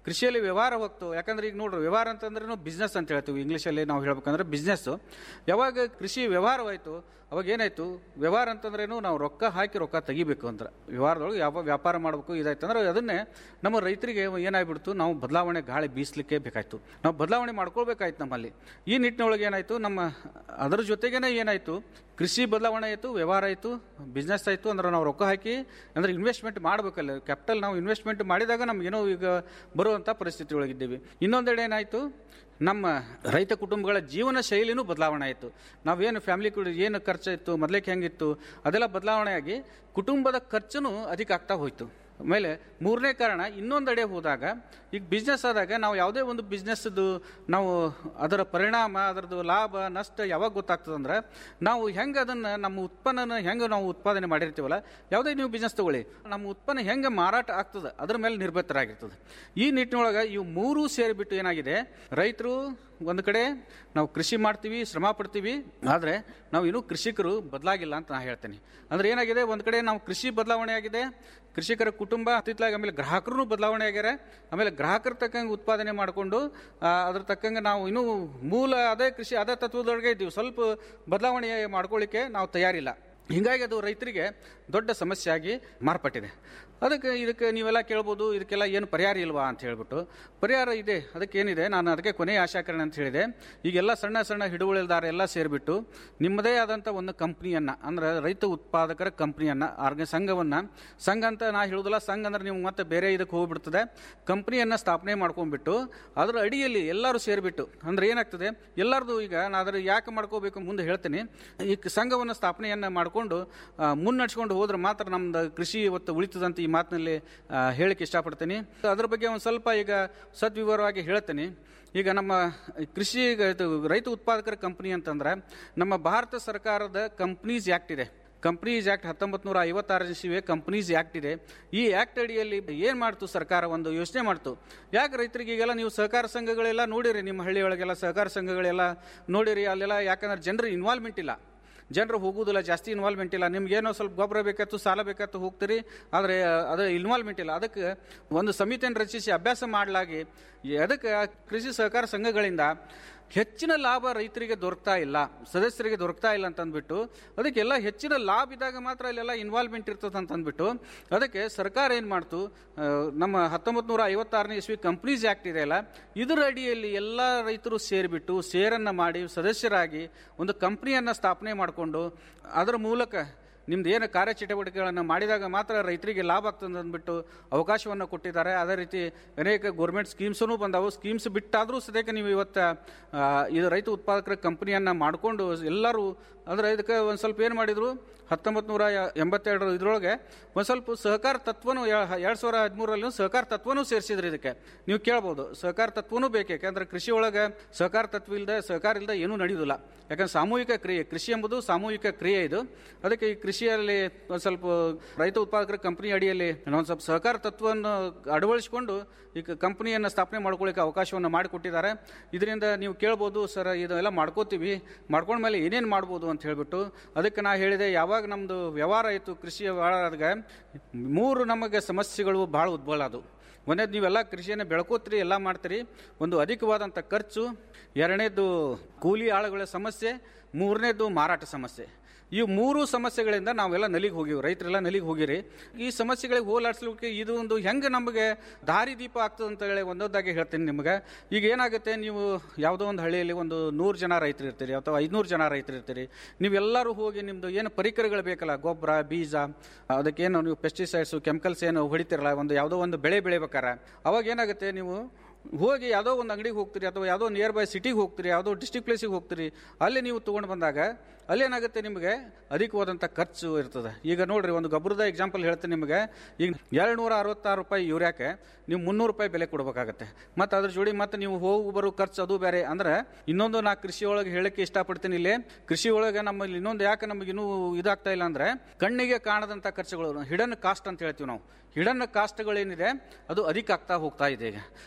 ಕೃಷಿಯಲ್ಲಿ ವ್ಯವಹಾರ ಹೋಗ್ತು ಯಾಕಂದ್ರೆ ಈಗ ನೋಡ್ರಿ ವ್ಯವಹಾರ ಅಂತಂದ್ರೆ ಬಿಸ್ನೆಸ್ ಅಂತ ಹೇಳ್ತೀವಿ ಇಂಗ್ಲೀಷಲ್ಲಿ ನಾವು ಹೇಳ್ಬೇಕಂದ್ರೆ ಬಿಸ್ನೆಸ್ಸು ಯಾವಾಗ ಕೃಷಿ ವ್ಯವಹಾರವಾಯಿತು ಅವಾಗ ಏನಾಯ್ತು ವ್ಯವಹಾರ ಅಂತಂದ್ರೇನು ನಾವು ರೊಕ್ಕ ಹಾಕಿ ರೊಕ್ಕ ತೆಗಿಬೇಕು ಅಂತ ವ್ಯವಹಾರದೊಳಗೆ ಯಾವ ವ್ಯಾಪಾರ ಮಾಡಬೇಕು ಇದಾಯ್ತು ಅಂದ್ರೆ ಅದನ್ನೇ ನಮ್ಮ ರೈತರಿಗೆ ಏನಾಗ್ಬಿಡ್ತು ನಾವು ಬದಲಾವಣೆ ಗಾಳಿ ಬೀಸಲಿಕ್ಕೆ ಬೇಕಾಯ್ತು ನಾವು ಬದಲಾವಣೆ ಮಾಡ್ಕೊಳ್ಬೇಕಾಯ್ತು ನಮ್ಮಲ್ಲಿ ಈ ನಿಟ್ಟಿನೊಳಗೆ ಏನಾಯ್ತು ನಮ್ಮ ಅದರ ಜೊತೆಗೇನೆ ಏನಾಯ್ತು ಕೃಷಿ ಬದಲಾವಣೆ ಆಯಿತು ವ್ಯವಹಾರ ಆಯಿತು ಬಿಸ್ನೆಸ್ ಆಯಿತು ಅಂದ್ರೆ ನಾವು ರೊಕ್ಕ ಹಾಕಿ ಅಂದ್ರೆ ಇನ್ವೆಸ್ಟ್ಮೆಂಟ್ ಮಾಡಬೇಕಲ್ಲ ಕ್ಯಾಪಿಟಲ್ ನಾವು ಇನ್ವೆಸ್ಟ್ಮೆಂಟ್ ಮಾಡಿದಾಗ ನಮ್ಗೇನೋ ಈಗ ಬರುವಂಥ ಪರಿಸ್ಥಿತಿ ಒಳಗಿದ್ದೀವಿ ಇನ್ನೊಂದೆಡೆ ಏನಾಯಿತು ನಮ್ಮ ರೈತ ಕುಟುಂಬಗಳ ಜೀವನ ಶೈಲಿನೂ ಬದಲಾವಣೆ ಆಯಿತು ನಾವೇನು ಫ್ಯಾಮಿಲಿ ಕೂಡ ಏನು ಖರ್ಚಾಯಿತ್ತು ಮೊದಲೇಕೆ ಹೆಂಗಿತ್ತು ಅದೆಲ್ಲ ಬದಲಾವಣೆ ಆಗಿ ಕುಟುಂಬದ ಖರ್ಚು ಅಧಿಕ ಆಗ್ತಾ ಹೋಯಿತು ಆಮೇಲೆ ಮೂರನೇ ಕಾರಣ ಇನ್ನೊಂದೆಡೆ ಹೋದಾಗ ಈಗ ಬಿಸ್ನೆಸ್ ಆದಾಗ ನಾವು ಯಾವುದೇ ಒಂದು ಬಿಸ್ನೆಸ್ದು ನಾವು ಅದರ ಪರಿಣಾಮ ಅದರದ್ದು ಲಾಭ ನಷ್ಟ ಯಾವಾಗ ಗೊತ್ತಾಗ್ತದಂದ್ರೆ ನಾವು ಹೆಂಗೆ ಅದನ್ನು ನಮ್ಮ ಉತ್ಪನ್ನನ ಹೆಂಗೆ ನಾವು ಉತ್ಪಾದನೆ ಮಾಡಿರ್ತೀವಲ್ಲ ಯಾವುದೇ ನೀವು ಬಿಸ್ನೆಸ್ ತಗೊಳ್ಳಿ ನಮ್ಮ ಉತ್ಪನ್ನ ಹೆಂಗೆ ಮಾರಾಟ ಆಗ್ತದೆ ಅದ್ರ ಮೇಲೆ ನಿರ್ಭರರಾಗಿರ್ತದೆ ಈ ನಿಟ್ಟಿನೊಳಗೆ ಇವು ಮೂರೂ ಸೇರಿಬಿಟ್ಟು ಏನಾಗಿದೆ ರೈತರು ಒಂದು ಕಡೆ ನಾವು ಕೃಷಿ ಮಾಡ್ತೀವಿ ಶ್ರಮ ಪಡ್ತೀವಿ ಆದರೆ ನಾವು ಇನ್ನೂ ಕೃಷಿಕರು ಬದಲಾಗಿಲ್ಲ ಅಂತ ನಾನು ಹೇಳ್ತೇನೆ ಅಂದ್ರೆ ಏನಾಗಿದೆ ಒಂದು ಕಡೆ ನಾವು ಕೃಷಿ ಬದಲಾವಣೆ ಆಗಿದೆ ಕೃಷಿಕರ ಕುಟುಂಬ ಅತಿತ್ಲಾಗಿ ಆಮೇಲೆ ಗ್ರಾಹಕರು ಬದಲಾವಣೆ ಆಗ್ಯಾರ ಆಮೇಲೆ ಗ್ರಾಹಕರ ತಕ್ಕಂಗೆ ಉತ್ಪಾದನೆ ಮಾಡಿಕೊಂಡು ಅದ್ರ ತಕ್ಕಂಗೆ ನಾವು ಇನ್ನೂ ಮೂಲ ಅದೇ ಕೃಷಿ ಅದೇ ತತ್ವದೊಳಗೆ ಇದ್ದೀವಿ ಸ್ವಲ್ಪ ಬದಲಾವಣೆ ಮಾಡ್ಕೊಳ್ಳಿಕ್ಕೆ ನಾವು ತಯಾರಿಲ್ಲ ಹೀಗಾಗಿ ಅದು ರೈತರಿಗೆ ದೊಡ್ಡ ಸಮಸ್ಯೆ ಆಗಿ ಮಾರ್ಪಟ್ಟಿದೆ ಅದಕ್ಕೆ ಇದಕ್ಕೆ ನೀವೆಲ್ಲ ಕೇಳ್ಬೋದು ಇದಕ್ಕೆಲ್ಲ ಏನು ಪರಿಹಾರ ಇಲ್ವಾ ಅಂತ ಹೇಳ್ಬಿಟ್ಟು ಪರಿಹಾರ ಇದೆ ಅದಕ್ಕೆ ಏನಿದೆ ನಾನು ಅದಕ್ಕೆ ಕೊನೆಯ ಆಶಾಕರಣ ಅಂತ ಹೇಳಿದೆ ಈಗೆಲ್ಲ ಸಣ್ಣ ಸಣ್ಣ ಹಿಡುವಳಿದಾರ ಎಲ್ಲ ಸೇರಿಬಿಟ್ಟು ನಿಮ್ಮದೇ ಆದಂಥ ಒಂದು ಕಂಪ್ನಿಯನ್ನು ಅಂದ್ರೆ ರೈತ ಉತ್ಪಾದಕರ ಕಂಪ್ನಿಯನ್ನು ಆರ್ಗ ಸಂಘವನ್ನು ಸಂಘ ಅಂತ ನಾ ಹೇಳೋದಿಲ್ಲ ಸಂಘ ಅಂದ್ರೆ ನೀವು ಮತ್ತೆ ಬೇರೆ ಇದಕ್ಕೆ ಹೋಗ್ಬಿಡ್ತದೆ ಕಂಪ್ನಿಯನ್ನು ಸ್ಥಾಪನೆ ಮಾಡ್ಕೊಂಡ್ಬಿಟ್ಟು ಅದರ ಅಡಿಯಲ್ಲಿ ಎಲ್ಲರೂ ಸೇರಿಬಿಟ್ಟು ಅಂದ್ರೆ ಏನಾಗ್ತದೆ ಎಲ್ಲರದು ಈಗ ನಾ ಅದರ ಯಾಕೆ ಮಾಡ್ಕೋಬೇಕು ಮುಂದೆ ಹೇಳ್ತೀನಿ ಈ ಸಂಘವನ್ನು ಸ್ಥಾಪನೆಯನ್ನು ಮಾಡಿಕೊಂಡು ಮುನ್ನಡೆಸ್ಕೊಂಡು ಹೋದ್ರೆ ಮಾತ್ರ ನಮ್ದು ಕೃಷಿ ಇವತ್ತು ಉಳಿತದಂತ ಈ ಮಾತಿನಲ್ಲಿ ಹೇಳಕ್ಕೆ ಇಷ್ಟಪಡ್ತೀನಿ ಅದ್ರ ಬಗ್ಗೆ ಒಂದು ಸ್ವಲ್ಪ ಈಗ ಸದ್ವಿವರವಾಗಿ ಹೇಳ್ತೀನಿ ಈಗ ನಮ್ಮ ಕೃಷಿ ರೈತ ಉತ್ಪಾದಕರ ಕಂಪ್ನಿ ಅಂತಂದ್ರೆ ನಮ್ಮ ಭಾರತ ಸರ್ಕಾರದ ಕಂಪ್ನೀಸ್ ಆ್ಯಕ್ಟ್ ಇದೆ ಕಂಪ್ನೀಸ್ ಆ್ಯಕ್ಟ್ ಹತ್ತೊಂಬತ್ತು ನೂರ ಐವತ್ತಾರು ಇಸ್ವಿವೆ ಕಂಪ್ನೀಸ್ ಆ್ಯಕ್ಟ್ ಇದೆ ಈ ಆ್ಯಕ್ಟ್ ಅಡಿಯಲ್ಲಿ ಏನು ಮಾಡ್ತು ಸರ್ಕಾರ ಒಂದು ಯೋಚನೆ ಮಾಡ್ತು ಯಾಕೆ ರೈತರಿಗೆ ಈಗೆಲ್ಲ ನೀವು ಸಹಕಾರ ಸಂಘಗಳೆಲ್ಲ ನೋಡಿರಿ ನಿಮ್ಮ ಹಳ್ಳಿಯೊಳಗೆಲ್ಲ ಸಹಕಾರ ಸಂಘಗಳೆಲ್ಲ ನೋಡಿರಿ ಅಲ್ಲೆಲ್ಲ ಯಾಕಂದ್ರೆ ಜನರ ಇನ್ವಾಲ್ವ್ಮೆಂಟ್ ಇಲ್ಲ ಜನರು ಹೋಗುವುದಿಲ್ಲ ಜಾಸ್ತಿ ಇನ್ವಾಲ್ವ್ಮೆಂಟ್ ಇಲ್ಲ ನಿಮ್ಗೇನೋ ಸ್ವಲ್ಪ ಗೊಬ್ಬರ ಬೇಕಾಯ್ತು ಸಾಲ ಬೇಕಾಯ್ತು ಹೋಗ್ತೀರಿ ಆದರೆ ಅದರ ಇನ್ವಾಲ್ವ್ಮೆಂಟ್ ಇಲ್ಲ ಅದಕ್ಕೆ ಒಂದು ಸಮಿತಿಯನ್ನು ರಚಿಸಿ ಅಭ್ಯಾಸ ಮಾಡಲಾಗಿ ಅದಕ್ಕೆ ಕೃಷಿ ಸಹಕಾರ ಸಂಘಗಳಿಂದ ಹೆಚ್ಚಿನ ಲಾಭ ರೈತರಿಗೆ ದೊರಕ್ತಾ ಇಲ್ಲ ಸದಸ್ಯರಿಗೆ ದೊರಕ್ತಾ ಇಲ್ಲ ಅಂತಂದ್ಬಿಟ್ಟು ಅದಕ್ಕೆಲ್ಲ ಹೆಚ್ಚಿನ ಲಾಭ ಇದ್ದಾಗ ಮಾತ್ರ ಅಲ್ಲೆಲ್ಲ ಇನ್ವಾಲ್ವ್ಮೆಂಟ್ ಇರ್ತದೆ ಅಂತಂದ್ಬಿಟ್ಟು ಅದಕ್ಕೆ ಸರ್ಕಾರ ಏನು ಮಾಡ್ತು ನಮ್ಮ ಹತ್ತೊಂಬತ್ತು ನೂರ ಐವತ್ತಾರನೇ ಇಸ್ವಿ ಕಂಪ್ನೀಸ್ ಆ್ಯಕ್ಟ್ ಇದೆಯಲ್ಲ ಇದರ ಅಡಿಯಲ್ಲಿ ಎಲ್ಲ ರೈತರು ಸೇರಿಬಿಟ್ಟು ಸೇರನ್ನು ಮಾಡಿ ಸದಸ್ಯರಾಗಿ ಒಂದು ಕಂಪ್ನಿಯನ್ನು ಸ್ಥಾಪನೆ ಮಾಡಿಕೊಂಡು ಅದರ ಮೂಲಕ ನಿಮ್ದು ಏನು ಕಾರ್ಯಚಟುವಟಿಕೆಗಳನ್ನು ಮಾಡಿದಾಗ ಮಾತ್ರ ರೈತರಿಗೆ ಲಾಭ ಆಗ್ತದೆ ಅಂದ್ಬಿಟ್ಟು ಅವಕಾಶವನ್ನು ಕೊಟ್ಟಿದ್ದಾರೆ ಅದೇ ರೀತಿ ಅನೇಕ ಗೋರ್ಮೆಂಟ್ ಸ್ಕೀಮ್ಸೂ ಬಂದವು ಸ್ಕೀಮ್ಸ್ ಬಿಟ್ಟಾದರೂ ಸದ್ಯಕ್ಕೆ ನೀವು ಇವತ್ತು ಇದು ರೈತ ಉತ್ಪಾದಕರ ಕಂಪ್ನಿಯನ್ನು ಮಾಡಿಕೊಂಡು ಎಲ್ಲರೂ ಅಂದರೆ ಇದಕ್ಕೆ ಒಂದು ಸ್ವಲ್ಪ ಏನು ಮಾಡಿದರು ಹತ್ತೊಂಬತ್ತು ನೂರ ಎಂಬತ್ತೆರಡರ ಇದರೊಳಗೆ ಒಂದು ಸ್ವಲ್ಪ ಸಹಕಾರ ತತ್ವನೂ ಎರಡು ಸಾವಿರ ಹದಿಮೂರರಲ್ಲಿ ಸಹಕಾರ ತತ್ವನೂ ಸೇರಿಸಿದ್ರು ಇದಕ್ಕೆ ನೀವು ಕೇಳ್ಬೋದು ಸಹಕಾರ ತತ್ವನೂ ಬೇಕು ಯಾಕಂದ್ರೆ ಕೃಷಿ ಒಳಗೆ ಸಹಕಾರ ತತ್ವ ಇಲ್ಲದೆ ಸಹಕಾರ ಇಲ್ಲದೆ ಏನೂ ನಡೆಯುವುದಿಲ್ಲ ಯಾಕಂದ್ರೆ ಸಾಮೂಹಿಕ ಕ್ರಿಯೆ ಕೃಷಿ ಎಂಬುದು ಸಾಮೂಹಿಕ ಕ್ರಿಯೆ ಇದು ಅದಕ್ಕೆ ಈ ಕೃಷಿಯಲ್ಲಿ ಒಂದು ಸ್ವಲ್ಪ ರೈತ ಉತ್ಪಾದಕರ ಕಂಪನಿ ಅಡಿಯಲ್ಲಿ ಒಂದು ಸ್ವಲ್ಪ ಸಹಕಾರ ತತ್ವವನ್ನು ಅಳವಡಿಸಿಕೊಂಡು ಈ ಕಂಪನಿಯನ್ನು ಸ್ಥಾಪನೆ ಮಾಡ್ಕೊಳ್ಳಿಕ್ಕೆ ಅವಕಾಶವನ್ನು ಮಾಡಿಕೊಟ್ಟಿದ್ದಾರೆ ಇದರಿಂದ ನೀವು ಕೇಳ್ಬೋದು ಸರ್ ಇದೆಲ್ಲ ಮಾಡ್ಕೋತೀವಿ ಮಾಡ್ಕೊಂಡ್ಮೇಲೆ ಏನೇನು ಮಾಡ್ಬೋದು ಅಂತ ಹೇಳ್ಬಿಟ್ಟು ಅದಕ್ಕೆ ನಾ ಹೇಳಿದೆ ಯಾವಾಗ ನಮ್ಮದು ವ್ಯವಹಾರ ಆಯಿತು ಕೃಷಿ ವ್ಯವಹಾರದಾಗ ಮೂರು ನಮಗೆ ಸಮಸ್ಯೆಗಳು ಭಾಳ ಉದ್ಭವ ಅದು ಒಂದೇದು ನೀವೆಲ್ಲ ಕೃಷಿಯನ್ನು ಬೆಳ್ಕೋತೀರಿ ಎಲ್ಲ ಮಾಡ್ತೀರಿ ಒಂದು ಅಧಿಕವಾದಂಥ ಖರ್ಚು ಎರಡನೇದು ಕೂಲಿ ಆಳುಗಳ ಸಮಸ್ಯೆ ಮೂರನೇದು ಮಾರಾಟ ಸಮಸ್ಯೆ ಈ ಮೂರು ಸಮಸ್ಯೆಗಳಿಂದ ನಾವೆಲ್ಲ ನಲಿಗೆ ಹೋಗಿವಿ ರೈತರೆಲ್ಲ ನಲಿಗೆ ಹೋಗಿರಿ ಈ ಸಮಸ್ಯೆಗಳಿಗೆ ಹೋಲಾಡಿಸ್ಲಿಕ್ಕೆ ಇದು ಒಂದು ಹೆಂಗೆ ನಮಗೆ ದಾರಿದೀಪ ಆಗ್ತದೆ ಅಂತ ಹೇಳಿ ಒಂದೊಂದಾಗಿ ಹೇಳ್ತೀನಿ ನಿಮಗೆ ಈಗ ಏನಾಗುತ್ತೆ ನೀವು ಯಾವುದೋ ಒಂದು ಹಳ್ಳಿಯಲ್ಲಿ ಒಂದು ನೂರು ಜನ ರೈತರು ಇರ್ತೀರಿ ಅಥವಾ ಐದುನೂರು ಜನ ರೈತರು ಇರ್ತೀರಿ ನೀವೆಲ್ಲರೂ ಹೋಗಿ ನಿಮ್ಮದು ಏನು ಪರಿಕರಗಳು ಬೇಕಲ್ಲ ಗೊಬ್ಬರ ಬೀಜ ಅದಕ್ಕೇನು ನೀವು ಪೆಸ್ಟಿಸೈಡ್ಸು ಕೆಮಿಕಲ್ಸ್ ಏನು ಹೊಡಿತಿರಲ್ಲ ಒಂದು ಯಾವುದೋ ಒಂದು ಬೆಳೆ ಬೆಳಿಬೇಕಾರೆ ಅವಾಗ ಏನಾಗುತ್ತೆ ನೀವು ಹೋಗಿ ಯಾವುದೋ ಒಂದು ಅಂಗಡಿಗೆ ಹೋಗ್ತೀರಿ ಅಥವಾ ಯಾವುದೋ ನಿಯರ್ ಬೈ ಸಿಟಿಗೆ ಹೋಗ್ತೀರಿ ಯಾವುದೋ ಡಿಸ್ಟಿಕ್ ಪ್ಲೇಸಿಗೆ ಹೋಗ್ತೀರಿ ಅಲ್ಲಿ ನೀವು ತೊಗೊಂಡು ಬಂದಾಗ ಅಲ್ಲೇನಾಗುತ್ತೆ ನಿಮಗೆ ಅಧಿಕವಾದಂಥ ಖರ್ಚು ಇರ್ತದೆ ಈಗ ನೋಡ್ರಿ ಒಂದು ಗೊಬ್ಬರದ ಎಕ್ಸಾಂಪಲ್ ಹೇಳ್ತೀನಿ ನಿಮಗೆ ಈಗ ಎರಡು ನೂರ ಅರವತ್ತಾರು ರೂಪಾಯಿ ಯೂರಿಯಾಕ್ಕೆ ನೀವು ಮುನ್ನೂರು ರೂಪಾಯಿ ಬೆಲೆ ಕೊಡಬೇಕಾಗತ್ತೆ ಮತ್ತು ಅದ್ರ ಜೋಡಿ ಮತ್ತೆ ನೀವು ಹೋಗಿ ಬರೋ ಖರ್ಚು ಅದು ಬೇರೆ ಅಂದ್ರೆ ಇನ್ನೊಂದು ನಾ ಕೃಷಿ ಒಳಗೆ ಹೇಳಕ್ಕೆ ಇಷ್ಟಪಡ್ತೀನಿ ಇಲ್ಲಿ ಕೃಷಿ ಒಳಗೆ ನಮ್ಮಲ್ಲಿ ಇನ್ನೊಂದು ಯಾಕೆ ನಮಗೆ ಇನ್ನೂ ಇದಾಗ್ತಾ ಇಲ್ಲ ಅಂದ್ರೆ ಕಣ್ಣಿಗೆ ಕಾಣದಂಥ ಖರ್ಚುಗಳು ಹಿಡನ್ ಕಾಸ್ಟ್ ಅಂತ ಹೇಳ್ತೀವಿ ನಾವು ಹಿಡನ್ ಕಾಸ್ಟ್ಗಳೇನಿದೆ ಅದು ಅಧಿಕ ಆಗ್ತಾ ಹೋಗ್ತಾ ಇದೆ ಈಗ ಈಗ ನೀವು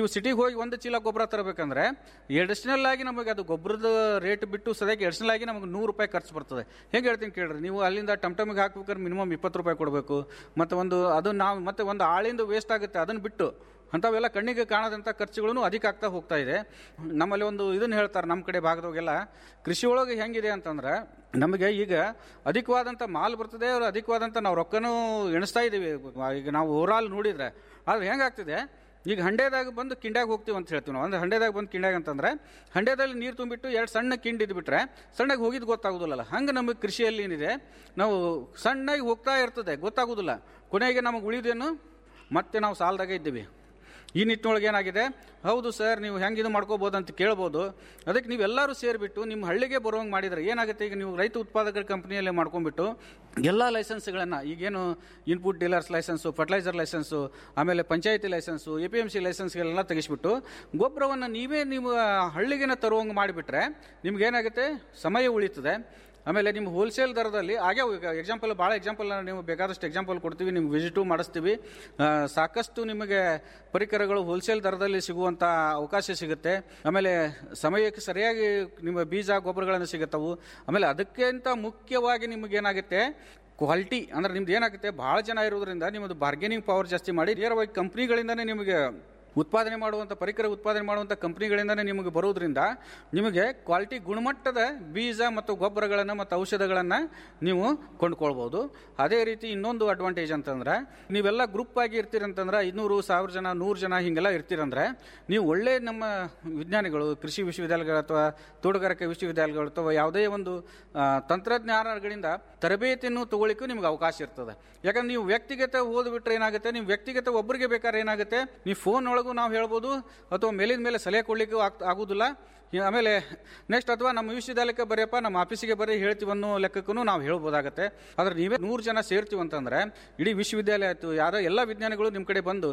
ನೀವು ಸಿಟಿಗೆ ಹೋಗಿ ಒಂದು ಚೀಲ ಗೊಬ್ಬರ ತರಬೇಕಂದ್ರೆ ಎಡಿಷನಲ್ ಆಗಿ ನಮಗೆ ಅದು ಗೊಬ್ಬರದ ರೇಟ್ ಬಿಟ್ಟು ಸದ್ಯಕ್ಕೆ ಎಡಿಷನಲ್ ಆಗಿ ನಮಗೆ ನೂರು ರೂಪಾಯಿ ಖರ್ಚು ಬರ್ತದೆ ಹೇಗೆ ಹೇಳ್ತೀನಿ ಕೇಳ್ರಿ ನೀವು ಅಲ್ಲಿಂದ ಟಮ್ ಟಮ್ಗೆ ಹಾಕ್ಬೇಕಾದ್ರೆ ಮಿನಿಮಮ್ ಇಪ್ಪತ್ತು ರೂಪಾಯಿ ಕೊಡಬೇಕು ಮತ್ತು ಒಂದು ಅದು ನಾವು ಮತ್ತೆ ಒಂದು ಆಳಿಂದ ವೇಸ್ಟ್ ಆಗುತ್ತೆ ಅದನ್ನು ಬಿಟ್ಟು ಅಂಥವೆಲ್ಲ ಕಣ್ಣಿಗೆ ಕಾಣದಂಥ ಖರ್ಚುಗಳು ಅಧಿಕ ಆಗ್ತಾ ಹೋಗ್ತಾ ಇದೆ ನಮ್ಮಲ್ಲಿ ಒಂದು ಇದನ್ನು ಹೇಳ್ತಾರೆ ನಮ್ಮ ಕಡೆ ಭಾಗದವಾಗೆಲ್ಲ ಕೃಷಿ ಒಳಗೆ ಹೆಂಗಿದೆ ಅಂತಂದ್ರೆ ನಮಗೆ ಈಗ ಅಧಿಕವಾದಂಥ ಮಾಲ್ ಬರ್ತದೆ ಅವ್ರು ಅಧಿಕವಾದಂಥ ನಾವು ರೊಕ್ಕನೂ ಎಣಿಸ್ತಾ ಇದ್ದೀವಿ ಈಗ ನಾವು ಓವರಾಲ್ ನೋಡಿದರೆ ಆದರೆ ಹೆಂಗಾಗ್ತಿದೆ ಈಗ ಹಂಡೆದಾಗ ಬಂದು ಕಿಂಡ್ಯಾಗ ಹೋಗ್ತೀವಿ ಅಂತ ಹೇಳ್ತೀವಿ ನಾವು ಅಂದ್ರೆ ಹಂಡೆದಾಗ ಬಂದು ಕಿಂಡ್ಯಾಗ ಅಂತಂದ್ರೆ ಹಂಡೆದಲ್ಲಿ ನೀರು ತುಂಬಿಟ್ಟು ಎರಡು ಸಣ್ಣ ಕಿಂಡಿ ಇದ್ಬಿಟ್ರೆ ಸಣ್ಣಗೆ ಹೋಗಿದ್ದು ಗೊತ್ತಾಗೋದಿಲ್ಲ ಹಂಗೆ ನಮಗೆ ಕೃಷಿಯಲ್ಲಿ ಏನಿದೆ ನಾವು ಸಣ್ಣಗೆ ಹೋಗ್ತಾ ಇರ್ತದೆ ಗೊತ್ತಾಗೋದಿಲ್ಲ ಕೊನೆಗೆ ನಮಗೆ ಉಳಿದೇನು ಮತ್ತೆ ನಾವು ಸಾಲದಾಗ ಇದ್ದೀವಿ ಈ ನಿಟ್ಟಿನೊಳಗೆ ಏನಾಗಿದೆ ಹೌದು ಸರ್ ನೀವು ಹೆಂಗೆ ಇದು ಮಾಡ್ಕೋಬೋದು ಅಂತ ಕೇಳ್ಬೋದು ಅದಕ್ಕೆ ನೀವೆಲ್ಲರೂ ಸೇರಿಬಿಟ್ಟು ನಿಮ್ಮ ಹಳ್ಳಿಗೆ ಬರೋಂಗೆ ಮಾಡಿದರೆ ಏನಾಗುತ್ತೆ ಈಗ ನೀವು ರೈತ ಉತ್ಪಾದಕರ ಕಂಪ್ನಿಯಲ್ಲೇ ಮಾಡ್ಕೊಂಡ್ಬಿಟ್ಟು ಎಲ್ಲ ಲೈಸೆನ್ಸ್ಗಳನ್ನು ಈಗೇನು input dealers licence fertiliser licence ಆಮೇಲೆ ಪಂಚಾಯತಿ licence A P M C ಲೈಸೆನ್ಸ್ಗಳೆಲ್ಲ ತೆಗಿಸ್ಬಿಟ್ಟು ಗೊಬ್ಬರವನ್ನು ನೀವೇ ನೀವು ಹಳ್ಳಿಗೆ ತರುವಂಗೆ ಮಾಡಿಬಿಟ್ರೆ ನಿಮ್ಗೇನಾಗುತ್ತೆ ಸಮಯ ಉಳಿತದೆ ಆಮೇಲೆ ನಿಮ್ಮ ಹೋಲ್ಸೇಲ್ ದರದಲ್ಲಿ ಹಾಗೆ ಎಕ್ಸಾಂಪಲ್ ಭಾಳ ಎಕ್ಸಾಂಪಲ್ ನೀವು ಬೇಕಾದಷ್ಟು ಎಕ್ಸಾಂಪಲ್ ಕೊಡ್ತೀವಿ ನಿಮ್ಗೆ ವಿಸಿಟು ಮಾಡಿಸ್ತೀವಿ ಆ, ಸಾಕಷ್ಟು ನಿಮಗೆ ಪರಿಕರಗಳು ಹೋಲ್ಸೇಲ್ ದರದಲ್ಲಿ ಸಿಗುವಂಥ ಅವಕಾಶ ಸಿಗುತ್ತೆ ಆಮೇಲೆ ಸಮಯಕ್ಕೆ ಸರಿಯಾಗಿ ನಿಮ್ಮ ಬೀಜ ಗೊಬ್ಬರಗಳನ್ನು ಸಿಗುತ್ತವು ಆಮೇಲೆ ಅದಕ್ಕಿಂತ ಮುಖ್ಯವಾಗಿ ನಿಮಗೇನಾಗುತ್ತೆ ಕ್ವಾಲಿಟಿ ಅಂದ್ರೆ ನಿಮ್ದು ಏನಾಗುತ್ತೆ ಭಾಳ ಜನ ಇರೋದ್ರಿಂದ ನಿಮ್ಮದು ಬಾರ್ಗೇನಿಂಗ್ ಪವರ್ ಜಾಸ್ತಿ ಮಾಡಿ ನೇರವಾಗಿ ಕಂಪ್ನಿಗಳಿಂದನೇ ನಿಮಗೆ ಉತ್ಪಾದನೆ ಮಾಡುವಂಥ ಪರಿಕರ ಉತ್ಪಾದನೆ ಮಾಡುವಂಥ ಕಂಪ್ನಿಗಳಿಂದನೇ ನಿಮಗೆ ಬರೋದ್ರಿಂದ ನಿಮಗೆ ಕ್ವಾಲಿಟಿ ಗುಣಮಟ್ಟದ ಬೀಜ ಮತ್ತು ಗೊಬ್ಬರಗಳನ್ನು ಮತ್ತು ಔಷಧಗಳನ್ನು ನೀವು ಕೊಂಡ್ಕೊಳ್ಬೋದು ಅದೇ ರೀತಿ ಇನ್ನೊಂದು ಅಡ್ವಾಂಟೇಜ್ ಅಂತಂದ್ರೆ ನೀವೆಲ್ಲ ಗ್ರೂಪ್ ಆಗಿ ಇರ್ತೀರಂತಂದ್ರೆ ಐನೂರು ಸಾವಿರ ಜನ ನೂರು ಜನ ಹಿಂಗೆಲ್ಲ ಇರ್ತೀರಂದ್ರೆ ನೀವು ಒಳ್ಳೆ ನಮ್ಮ ವಿಜ್ಞಾನಿಗಳು ಕೃಷಿ ವಿಶ್ವವಿದ್ಯಾಲಯಗಳು ಅಥವಾ ತೋಟಗಾರಿಕೆ ವಿಶ್ವವಿದ್ಯಾಲಯಗಳು ಅಥವಾ ಯಾವುದೇ ಒಂದು ಆ, ತಂತ್ರಜ್ಞಾನಗಳಿಂದ ತರಬೇತಿಯನ್ನು ತಗೊಳ್ಳಿಕ್ಕೂ ನಿಮ್ಗೆ ಅವಕಾಶ ಇರ್ತದೆ ಯಾಕಂದ್ರೆ ನೀವು ವ್ಯಕ್ತಿಗತ ಓದ್ಬಿಟ್ರೆ ಏನಾಗುತ್ತೆ ನೀವು ವ್ಯಕ್ತಿಗತ ಒಬ್ಬರಿಗೆ ಬೇಕಾದ್ರೆ ಏನಾಗುತ್ತೆ ನೀವು ಫೋನ್ ಒಳಗೂ ನಾವು ಹೇಳ್ಬೋದು ಅಥವಾ ಮೇಲಿನ ಮೇಲೆ ಸಲಹೆ ಕೊಡ್ಲಿಕ್ಕೂ ಆಗ್ ಆಗುದಿಲ್ಲ ಈ- ಆಮೇಲೆ ನೆಕ್ಸ್ಟ್ ಅಥವಾ ನಮ್ಮ ವಿಶ್ವವಿದ್ಯಾಲಯಕ್ಕೆ ಬರೆಯಪ್ಪ ನಮ್ಮ ಆಫೀಸಿಗೆ ಬರೀ ಹೇಳ್ತೀವಿ ಅನ್ನೋ ಲೆಕ್ಕಕ್ಕೂ ನಾವು ಹೇಳ್ಬೋದಾಗತ್ತೆ ಆದ್ರೆ ನೀವೇ ನೂರು ಜನ ಸೇರ್ತೀವಿ ಅಂತಂದ್ರೆ ಇಡೀ ವಿಶ್ವವಿದ್ಯಾಲಯ ಆಯ್ತು ಯಾರೋ ಎಲ್ಲ ವಿಜ್ಞಾನಿಗಳು ನಿಮ್ಮ ಕಡೆ ಬಂದು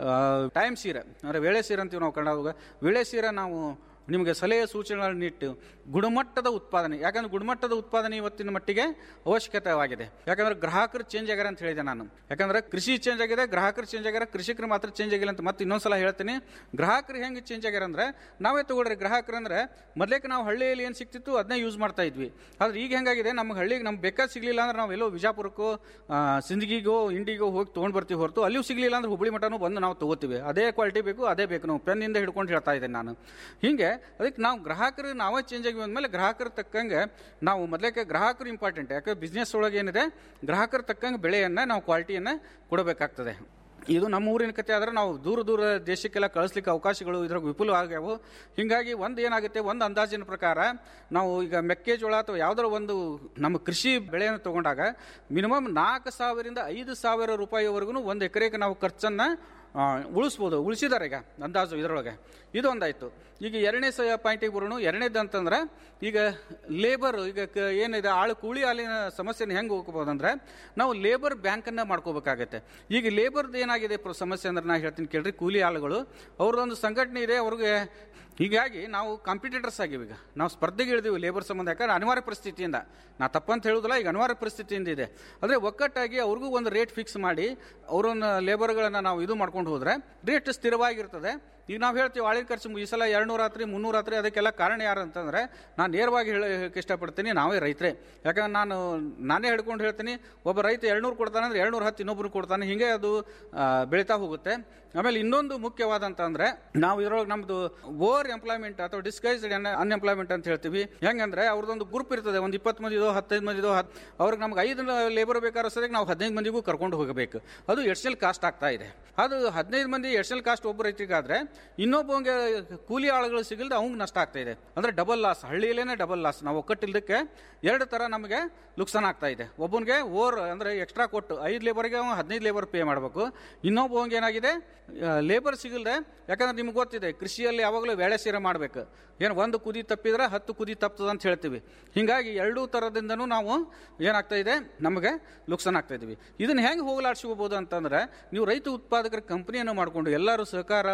ಟೈಮ್ ಸೀರೆ ಅಂದರೆ ವೇಳೆ ಸೀರೆ ಅಂತೀವಿ ನಾವು ಕನ್ನಡ ವೇಳೆ ಸೀರೆ ನಾವು ನಿಮಗೆ ಸಲಹೆ ಸೂಚನೆಗಳನ್ನು ಇಟ್ಟು ಗುಣಮಟ್ಟದ ಉತ್ಪಾದನೆ ಯಾಕಂದ್ರೆ ಗುಣಮಟ್ಟದ ಉತ್ಪಾದನೆ ಇವತ್ತಿನ ಮಟ್ಟಿಗೆ ಅವಶ್ಯಕತೆವಾಗಿದೆ ಯಾಕಂದ್ರೆ ಗ್ರಾಹಕರು ಚೇಂಜ್ ಆಗ್ಯಾರ ಅಂತ ಹೇಳಿದೆ ನಾನು ಯಾಕಂದ್ರೆ ಕೃಷಿ ಚೇಂಜ್ ಆಗಿದೆ ಗ್ರಾಹಕರು ಚೇಂಜ್ ಆಗ್ಯಾರ ಕೃಷಿಕರು ಮಾತ್ರ ಚೇಂಜ್ ಆಗಿಲ್ಲ ಅಂತ ಮತ್ತೆ ಇನ್ನೊಂದ್ಸಲ ಹೇಳ್ತೀನಿ ಗ್ರಾಹಕರು ಹೆಂಗೆ ಚೇಂಜ್ ಆಗ್ಯಾರ ಅಂದ್ರೆ ನಾವೇ ತಗೊಳ್ರಿ ಗ್ರಾಹಕರು ಅಂದ್ರೆ ಮೊದಲೇಕೆ ನಾವು ಹಳ್ಳಿಯಲ್ಲಿ ಏನು ಸಿಕ್ತಿತ್ತು ಅದನ್ನೇ ಯೂಸ್ ಮಾಡ್ತಾ ಇದ್ವಿ ಆದ್ರೆ ಈಗ ಹೆಂಗಾಗಿದೆ ನಮ್ಗೆ ಹಳ್ಳಿಗೆ ನಮ್ಗೆ ಬೇಕಾದ ಸಿಗ್ಲಿಲ್ಲ ಅಂದ್ರೆ ನಾವು ಎಲ್ಲೋ ವಿಜಾಪುರಕ್ಕೋ ಆ, ಸಿಂದಗಿಗೋ ಇಂಡಿಗೋ ಹೋಗಿ ತೊಗೊಂಡು ಬರ್ತೀವಿ ಹೊರತು ಅಲ್ಲಿಯೂ ಸಿಗ್ಲಿಲ್ಲ ಅಂದ್ರೆ ಹುಬ್ಳಿ ಮಠನೂ ಬಂದು ನಾವು ತಗೋತೀವಿ ಅದೇ ಕ್ವಾಲಿಟಿ ಬೇಕು ಅದೇ ಬೇಕು ನಾವು ಪೆನ್ನಿಂದ ಹಿಡ್ಕೊಂಡು ಹೇಳ್ತಾ ಇದ್ದೇನೆ ನಾನು ಹಿಂಗೆ ಅದಕ್ಕೆ ನಾವು ಗ್ರಾಹಕರು ನಾವೇ ಚೇಂಜ್ ಆಗಿ ಬಂದ್ಮೇಲೆ ಗ್ರಾಹಕರ ತಕ್ಕಂಗೆ ನಾವು ಮೊದಲಕ್ಕೆ ಗ್ರಾಹಕರು ಇಂಪಾರ್ಟೆಂಟ್ ಯಾಕಂದ್ರೆ ಬಿಸ್ನೆಸ್ ಒಳಗೆ ಏನಿದೆ ಗ್ರಾಹಕರ ತಕ್ಕಂಗೆ ಬೆಳೆಯನ್ನು ನಾವು ಕ್ವಾಲಿಟಿಯನ್ನು ಕೊಡಬೇಕಾಗ್ತದೆ ಇದು ನಮ್ಮ ಊರಿನ ಕತೆ ಆದ್ರೆ ನಾವು ದೂರ ದೂರ ದೇಶಕ್ಕೆಲ್ಲ ಕಳಿಸ್ಲಿಕ್ಕೆ ಅವಕಾಶಗಳು ಇದ್ರಾಗ ವಿಪುಲ ಆಗ್ಯಾವು ಹಿಂಗಾಗಿ ಒಂದು ಏನಾಗುತ್ತೆ ಒಂದು ಅಂದಾಜಿನ ಪ್ರಕಾರ ನಾವು ಈಗ ಮೆಕ್ಕೆಜೋಳ ಅಥವಾ ಯಾವ್ದಾರ ಒಂದು ನಮ್ಮ ಕೃಷಿ ಬೆಳೆಯನ್ನು ತಗೊಂಡಾಗ ಮಿನಿಮಮ್ ನಾಲ್ಕು ಸಾವಿರದಿಂದ ಐದು ಸಾವಿರ ರೂಪಾಯಿವರೆಗೂ ಒಂದು ಎಕರೆಗೆ ನಾವು ಖರ್ಚನ್ನು ಆ, ಉಳಿಸ್ಬೋದು ಉಳಿಸಿದ್ದಾರೆ ಈಗ ಅಂದಾಜು ಇದರೊಳಗೆ ಇದು ಒಂದಾಯ್ತು ಈಗ ಎರಡನೇ ಸ ಪಾಯಿಂಟಿಗೆ ಬರೋಣ ಎರಡನೇದು ಅಂತಂದ್ರೆ ಈಗ ಲೇಬರ್ ಈಗ ಕ- ಏನಿದೆ ಆಳು ಕೂಲಿ ಹಾಲಿನ ಸಮಸ್ಯೆನ ಹೆಂಗೆ ಹೋಗ್ಬೋದಂದ್ರೆ ನಾವು ಲೇಬರ್ ಬ್ಯಾಂಕನ್ನು ಮಾಡ್ಕೋಬೇಕಾಗತ್ತೆ ಈಗ ಲೇಬರ್ದು ಏನಾಗಿದೆ ಪ್ರ- ಸಮಸ್ಯೆ ಅಂದ್ರೆ ನಾ ಹೇಳ್ತೀನಿ ಕೇಳ್ರಿ ಕೂಲಿ ಆಳುಗಳು ಅವ್ರದ್ದೊಂದು ಸಂಘಟನೆ ಇದೆ ಅವ್ರಿಗೆ ಹೀಗಾಗಿ ನಾವು ಕಾಂಪಿಟೇಟರ್ಸ್ ಆಗಿವಿ ಈಗ ನಾವು ಸ್ಪರ್ಧೆಗೆ ಇಳಿದೀವಿ ಲೇಬರ್ ಸಂಬಂಧ ಯಾಕಂದ್ರೆ ಅನಿವಾರ್ಯ ಪರಿಸ್ಥಿತಿಯಿಂದ ನಾ ತಪ್ಪಂತ ಹೇಳುದಿಲ್ಲ ಈಗ ಅನಿವಾರ್ಯ ಪರಿಸ್ಥಿತಿಯಿಂದ ಇದೆ ಆದರೆ ಒಕ್ಕಟ್ಟಾಗಿ ಅವ್ರಿಗೂ ಒಂದು ರೇಟ್ ಫಿಕ್ಸ್ ಮಾಡಿ ಅವರನ್ನ ಲೇಬರ್ಗಳನ್ನು ನಾವು ಇದು ಮಾಡ್ಕೊಂಡು ಹೋದ್ರೆ ರೇಟ್ ಸ್ಥಿರವಾಗಿರ್ತದೆ ಈಗ ನಾವು ಹೇಳ್ತೀವಿ ಆಳಿನ ಖರ್ಚು ಈ ಸಲ ಎರಡು ನೂರು ಆತ್ರಿ ಮುನ್ನೂರು ಆತ್ರಿ ಅದಕ್ಕೆಲ್ಲ ಕಾರಣ ಯಾರು ಅಂತಂದ್ರೆ ನಾನು ನೇರವಾಗಿ ಹೇಳಕ್ಕೆ ಇಷ್ಟಪಡ್ತೀನಿ ನಾವೇ ರೈತರೇ ಯಾಕಂದ್ರೆ ನಾನು ನಾನೇ ಹಿಡ್ಕೊಂಡು ಹೇಳ್ತೀನಿ ಒಬ್ಬ ರೈತ ಎರಡ್ನೂರು ಕೊಡ್ತಾನೆ ಅಂದ್ರೆ ಎರಡ್ನೂರ ಹತ್ತು ಇನ್ನೊಬ್ರು ಕೊಡ್ತಾನೆ ಹಿಂಗೆ ಅದು ಆ, ಬೆಳೀತಾ ಹೋಗುತ್ತೆ ಆಮೇಲೆ ಇನ್ನೊಂದು ಮುಖ್ಯವಾದಂತ ಅಂದ್ರೆ ನಾವು ಇದ್ರೊಳಗೆ ನಮ್ದು ಓವರ್ ಎಂಪ್ಲಾಯ್ಮೆಂಟ್ ಅಥವಾ ಡಿಸ್ಗೈಸ್ಡ್ ಅನ್ಎಂಪ್ಲಾಯ್ಮೆಂಟ್ ಅಂತ ಹೇಳ್ತೀವಿ ಹೆಂಗಂದ್ರೆ ಅವ್ರದ್ದೊಂದು ಗ್ರೂಪ್ ಇರ್ತದೆ ಒಂದು ಇಪ್ಪತ್ತು ಮಂದಿದೋ ಹತ್ತೈದು ಮಂದಿದೋ ಹತ್ ಅವ್ರಿಗೆ ನಮ್ಗೆ ಐದು ಲೇಬರ್ ಬೇಕಾದ್ರೆ ಸರಿಯಾಗಿ ನಾವು ಹದಿನೈದು ಮಂದಿಗೂ ಕರ್ಕೊಂಡು ಹೋಗಬೇಕು ಅದು ಎಡ್ಷನಲ್ ಕಾಸ್ಟ್ ಆಗ್ತಾ ಇದೆ ಅದು ಹದಿನೈದು ಮಂದಿ ಎಡ್ಷನಲ್ ಕಾಸ್ಟ್ ಒಬ್ಬ ರೈತರಿಗಾದ್ರೆ ಇನ್ನೊಬ್ಬಂಗೆ ಕೂಲಿ ಆಳುಗಳು ಸಿಗಲ್ದೆ ಅವ್ನಿಗೆ ನಷ್ಟ ಆಗ್ತಾ ಇದೆ ಅಂದ್ರೆ ಡಬಲ್ ಲಾಸ್ ಹಳ್ಳಿಯಲ್ಲೇನೆ ಡಬಲ್ ಲಾಸ್ ನಾವು ಒಕ್ಕಟ್ಟಿಲ್ದಕ್ಕೆ ಎರಡು ತರ ನಮಗೆ ನುಕ್ಸಾನ್ ಆಗ್ತಾ ಇದೆ ಒಬ್ಬನಿಗೆ ಓವರ್ ಅಂದ್ರೆ ಎಕ್ಸ್ಟ್ರಾ ಕೊಟ್ಟು ಐದು ಲೇಬರ್ಗೆ ಅವ್ನು ಹದಿನೈದು ಲೇಬರ್ ಪೇ ಮಾಡಬೇಕು ಇನ್ನೊಬ್ಬಂಗೆ ಏನಾಗಿದೆ ಲೇಬರ್ ಸಿಗಲ್ದೆ ಯಾಕಂದ್ರೆ ನಿಮ್ಗೆ ಗೊತ್ತಿದೆ ಕೃಷಿಯಲ್ಲಿ ಯಾವಾಗಲೂ ವೇಳೆ ಸೀರೆ ಮಾಡಬೇಕು ಏನು ಒಂದು ಕುದಿ ತಪ್ಪಿದ್ರೆ ಹತ್ತು ಕುದಿ ತಪ್ತದ ಅಂತ ಹೇಳ್ತೀವಿ ಹಿಂಗಾಗಿ ಎರಡೂ ಥರದಿಂದನೂ ನಾವು ಏನಾಗ್ತಾ ಇದೆ ನಮಗೆ ನುಕ್ಸಾನ್ ಆಗ್ತಾ ಇದೀವಿ ಇದನ್ನ ಹೆಂಗೆ ಹೋಗಲಾಡಿಸ್ಕೋಬಹುದು ಅಂತಂದ್ರೆ ನೀವು ರೈತ ಉತ್ಪಾದಕರ ಕಂಪನಿಯನ್ನು ಮಾಡಿಕೊಂಡು ಎಲ್ಲರೂ ಸಹಕಾರ ಒಕ್ಕಟ್ಟಿನ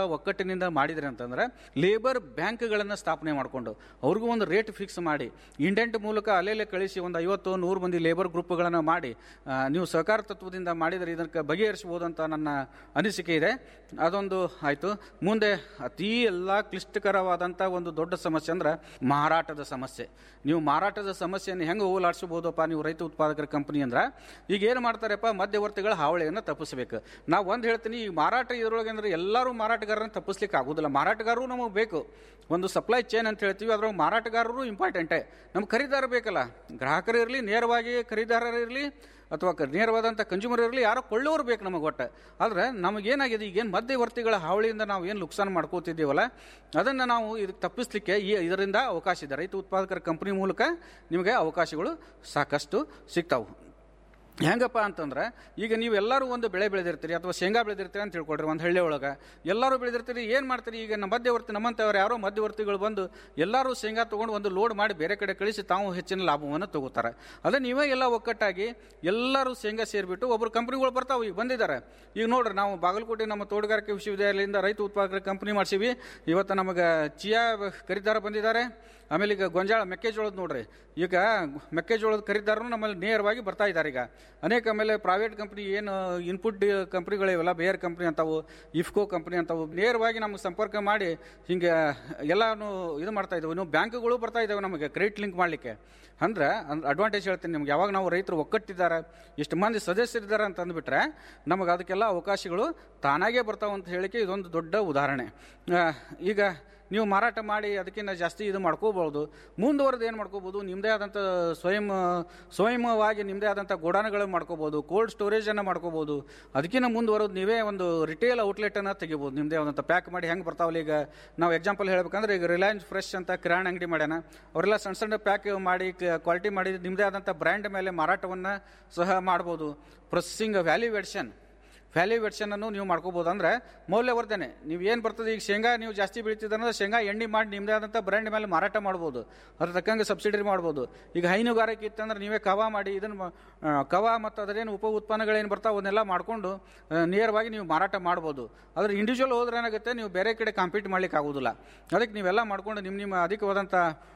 ಇವತ್ತಿನಿಂದ ಮಾಡಿದ್ರಿ ಅಂತಂದ್ರೆ ಲೇಬರ್ ಬ್ಯಾಂಕ್ಗಳನ್ನು ಸ್ಥಾಪನೆ ಮಾಡಿಕೊಂಡು ಅವ್ರಿಗೂ ಒಂದು ರೇಟ್ ಫಿಕ್ಸ್ ಮಾಡಿ ಇಂಡೆಂಟ್ ಮೂಲಕ ಅಲ್ಲೆಲ್ಲೇ ಕಳಿಸಿ ಒಂದು ಐವತ್ತು ನೂರು ಮಂದಿ ಲೇಬರ್ ಗ್ರೂಪ್ಗಳನ್ನು ಮಾಡಿ ಆ, ನೀವು ಸಹಕಾರ ತತ್ವದಿಂದ ಮಾಡಿದರೆ ಇದಕ್ಕೆ ಬಗೆಹರಿಸಬಹುದು ಅಂತ ನನ್ನ ಅನಿಸಿಕೆ ಇದೆ ಅದೊಂದು ಆಯಿತು ಮುಂದೆ ಅತೀ ಎಲ್ಲ ಕ್ಲಿಷ್ಟಕರವಾದಂಥ ಒಂದು ದೊಡ್ಡ ಸಮಸ್ಯೆ ಅಂದ್ರೆ ಮಾರಾಟದ ಸಮಸ್ಯೆ ನೀವು ಮಾರಾಟದ ಸಮಸ್ಯೆಯನ್ನು ಹೆಂಗೆ ಹೋಲಾಡಿಸಬಹುದಪ್ಪ ನೀವು ರೈತ ಉತ್ಪಾದಕರ ಕಂಪನಿ ಅಂದ್ರೆ ಈಗ ಏನು ಮಾಡ್ತಾರಪ್ಪ ಮಧ್ಯವರ್ತಿಗಳ ಹಾವಳಿಯನ್ನು ತಪ್ಪಿಸಬೇಕು ನಾವು ಒಂದು ಹೇಳ್ತೀನಿ ಈ ಮಾರಾಟ ಇದರೊಳಗೆ ಅಂದ್ರೆ ಎಲ್ಲರೂ ಮಾರಾಟಗಾರರನ್ನ ತಪ್ಪಿಸ್ಲಿಕ್ಕೆ ಆಗೋದಿಲ್ಲ ಮಾರಾಟಗಾರರು ನಮಗೆ ಬೇಕು ಒಂದು ಸಪ್ಲೈ ಚೈನ್ ಅಂತ ಹೇಳ್ತೀವಿ ಅದ್ರೊಳಗೆ ಮಾರಾಟಗಾರರು ಇಂಪಾರ್ಟೆಂಟೇ ನಮ್ಗೆ ಖರೀದಾರ ಬೇಕಲ್ಲ ಗ್ರಾಹಕರು ಇರಲಿ ನೇರವಾಗಿ ಖರೀದಾರರು ಇರಲಿ ಅಥವಾ ಕ- ನೇರವಾದಂಥ ಕನ್ಸ್ಯೂಮರ್ ಇರಲಿ ಯಾರೋ ಕೊಳ್ಳೋರು ಬೇಕು ನಮಗೆ ಒಟ್ಟು ಆದರೆ ನಮಗೇನಾಗಿದೆ ಈಗೇನು ಮಧ್ಯವರ್ತಿಗಳ ಹಾವಳಿಯಿಂದ ನಾವು ಏನು ನುಕ್ಸಾನ್ ಮಾಡ್ಕೋತಿದ್ದೀವಲ್ಲ ಅದನ್ನು ನಾವು ಇದಕ್ಕೆ ತಪ್ಪಿಸ್ಲಿಕ್ಕೆ ಈ ಇದರಿಂದ ಅವಕಾಶ ಇದೆ ರೈತ ಉತ್ಪಾದಕರ ಕಂಪನಿ ಮೂಲಕ ನಿಮಗೆ ಅವಕಾಶಗಳು ಸಾಕಷ್ಟು ಸಿಗ್ತಾವು ಹೆಂಗಪ್ಪ ಅಂತಂದ್ರೆ ಈಗ ನೀವು ಎಲ್ಲರೂ ಒಂದು ಬೆಳೆ ಬೆಳೆದಿರ್ತೀರಿ ಅಥವಾ ಶೇಂಗಾ ಬೆಳೆದಿರ್ತೀರಿ ಅಂತ ತಿಳ್ಕೊಳ್ರಿ ಒಂದು ಹಳ್ಳಿ ಒಳಗೆ ಎಲ್ಲರೂ ಬೆಳೆದಿರ್ತೀರಿ ಏನು ಮಾಡ್ತೀರಿ ಈಗ ನಮ್ಮ ಮಧ್ಯವರ್ತಿ ನಮ್ಮಂಥವ್ರು ಯಾರೋ ಮಧ್ಯವರ್ತಿಗಳು ಬಂದು ಎಲ್ಲರೂ ಶೇಂಗಾ ತೊಗೊಂಡು ಒಂದು ಲೋಡ್ ಮಾಡಿ ಬೇರೆ ಕಡೆ ಕಳಿಸಿ ತಾವು ಹೆಚ್ಚಿನ ಲಾಭವನ್ನು ತಗೋತಾರೆ ಅದೇ ನೀವೇ ಎಲ್ಲ ಒಕ್ಕಟ್ಟಾಗಿ ಎಲ್ಲರೂ ಶೇಂಗಾ ಸೇರಿಬಿಟ್ಟು ಒಬ್ಬರು ಕಂಪ್ನಿಗಳು ಬರ್ತಾವೆ ಈಗ ಬಂದಿದ್ದಾರೆ ಈಗ ನೋಡ್ರಿ ನಾವು ಬಾಗಲಕೋಟೆ ನಮ್ಮ ತೋಟಗಾರಿಕೆ ವಿಶ್ವವಿದ್ಯಾಲಯದಿಂದ ರೈತ ಉತ್ಪಾದಕರ ಕಂಪ್ನಿ ಮಾಡಿಸಿವಿ ಇವತ್ತು ನಮಗೆ ಚಿಯಾ ಖರೀದಾರ ಬಂದಿದ್ದಾರೆ ಆಮೇಲೆ ಈಗ ಗೊಂಜಾಳ ಮೆಕ್ಕೆಜೋಳದ ನೋಡ್ರಿ ಈಗ ಮೆಕ್ಕೆಜೋಳದ ಖರೀದಾರರು ನಮ್ಮಲ್ಲಿ ನೇರವಾಗಿ ಬರ್ತಾ ಇದ್ದಾರೆ ಈಗ ಅನೇಕ ಆಮೇಲೆ ಪ್ರೈವೇಟ್ ಕಂಪ್ನಿ ಏನು ಇನ್ಪುಟ್ ಕಂಪ್ನಿಗಳಿವೆಲ್ಲ ಬೇರ್ ಕಂಪ್ನಿ ಅಂತಾವು ಇಫ್ಕೋ ಕಂಪ್ನಿ ಅಂತಾವು ನೇರವಾಗಿ ನಮ್ಗೆ ಸಂಪರ್ಕ ಮಾಡಿ ಹಿಂಗೆ ಎಲ್ಲಾನು ಇದು ಮಾಡ್ತಾ ಇದ್ದೇವೆ ಇನ್ನು ಬ್ಯಾಂಕ್ಗಳು ಬರ್ತಾ ಇದ್ದಾವೆ ನಮಗೆ ಕ್ರೆಡಿಟ್ ಲಿಂಕ್ ಮಾಡಲಿಕ್ಕೆ ಅಂದ್ರೆ ಅಡ್ವಾಂಟೇಜ್ ಹೇಳ್ತೀನಿ ನಿಮ್ಗೆ ಯಾವಾಗ ನಾವು ರೈತರು ಒಕ್ಕಟ್ಟಿದ್ದಾರೆ ಇಷ್ಟು ಮಂದಿ ಸದಸ್ಯರಿದ್ದಾರೆ ಅಂತ ಅಂದ್ಬಿಟ್ರೆ ನಮಗೆ ಅದಕ್ಕೆಲ್ಲ ಅವಕಾಶಗಳು ತಾನಾಗೇ ಬರ್ತಾವೆ ಅಂತ ಹೇಳಿಕೆ ಇದೊಂದು ದೊಡ್ಡ ಉದಾಹರಣೆ ಆ, ಈಗ ನೀವು ಮಾರಾಟ ಮಾಡಿ ಅದಕ್ಕಿಂತ ಜಾಸ್ತಿ ಇದು ಮಾಡ್ಕೋಬೋದು ಮುಂದುವರೆದು ಏನು ಮಾಡ್ಕೋಬೋದು ನಿಮ್ಮದೇ ಆದಂಥ ಸ್ವಯಂ ಸ್ವಯಂವಾಗಿ ನಿಮ್ಮದೇ ಆದಂಥ ಗೋಡಾನುಗಳು ಮಾಡ್ಕೋಬೋದು ಕೋಲ್ಡ್ ಸ್ಟೋರೇಜನ್ನು ಮಾಡ್ಕೋಬೋದು ಅದಕ್ಕಿಂತ ಮುಂದುವರೆದು ನೀವೇ ಒಂದು ರಿಟೇಲ್ ಔಟ್ಲೆಟನ್ನು ತೆಗಿಬೋದು ನಿಮ್ಮದೇ ಆದಂಥ ಪ್ಯಾಕ್ ಮಾಡಿ ಹೆಂಗೆ ಬರ್ತಾವಲ್ಲ ಈಗ ನಾವು ಎಕ್ಸಾಂಪಲ್ ಹೇಳ್ಬೇಕಂದ್ರೆ ಈಗ ರಿಲಯನ್ಸ್ ಫ್ರೆಶ್ ಅಂತ ಕಿರಾಣಿ ಅಂಗಡಿ ಮಾಡ್ಯಾನ ಅವರೆಲ್ಲ ಸಣ್ಣ ಸಣ್ಣ ಪ್ಯಾಕ್ ಮಾಡಿ ಕ್ವಾಲಿಟಿ ಮಾಡಿ ನಿಮ್ಮದೇ ಆದಂಥ ಬ್ರ್ಯಾಂಡ್ ಮೇಲೆ ಮಾರಾಟವನ್ನು ಸಹ ಮಾಡ್ಬೋದು ಪ್ರೊಸೆಸಿಂಗ್ ವ್ಯಾಲ್ಯೂವೇಷನ್ ವ್ಯಾಲ್ಯೂವೇಷನ್ ಅನ್ನು ನೀವು ಮಾಡ್ಕೋಬೋದು ಅಂದ್ರೆ ಮೌಲ್ಯವರ್ಧನೆ ನೀವು ಏನು ಬರ್ತದೆ ಈಗ ಶೇಂಗಾ ನೀವು ಜಾಸ್ತಿ ಬೆಳಿತಿದ್ರೆ ಶೇಂಗಾ ಎಣ್ಣೆ ಮಾಡಿ ನಿಮ್ಮದೇ ಆದಂಥ ಬ್ರ್ಯಾಂಡ್ ಮೇಲೆ ಮಾರಾಟ ಮಾಡ್ಬೋದು ಅದ್ರ ತಕ್ಕಂಗೆ ಸಬ್ಸಿಡಿ ಮಾಡ್ಬೋದು ಈಗ ಹೈನುಗಾರಿಕೆ ಇತ್ತಂದ್ರೆ ನೀವೇ ಕವಾ ಮಾಡಿ ಇದನ್ನು ಕವಾ ಮತ್ತು ಅದರೇನು ಉಪ ಉತ್ಪನ್ನಗಳೇನು ಬರ್ತಾವೆ ಅವನ್ನೆಲ್ಲ ಮಾಡಿಕೊಂಡು ನೇರವಾಗಿ ನೀವು ಮಾರಾಟ ಮಾಡ್ಬೋದು ಆದರೆ ಇಂಡಿವಿಜುವಲ್ ಹೋದ್ರೆ ಏನಾಗುತ್ತೆ ನೀವು ಬೇರೆ ಕಡೆ ಕಾಂಪೀಟ್ ಮಾಡ್ಲಿಕ್ಕೆ ಆಗೋದಿಲ್ಲ ಅದಕ್ಕೆ ನೀವೆಲ್ಲ ಮಾಡ್ಕೊಂಡು ನಿಮ್ಮ ನಿಮ್ಮ ಅಧಿಕವಾದಂಥ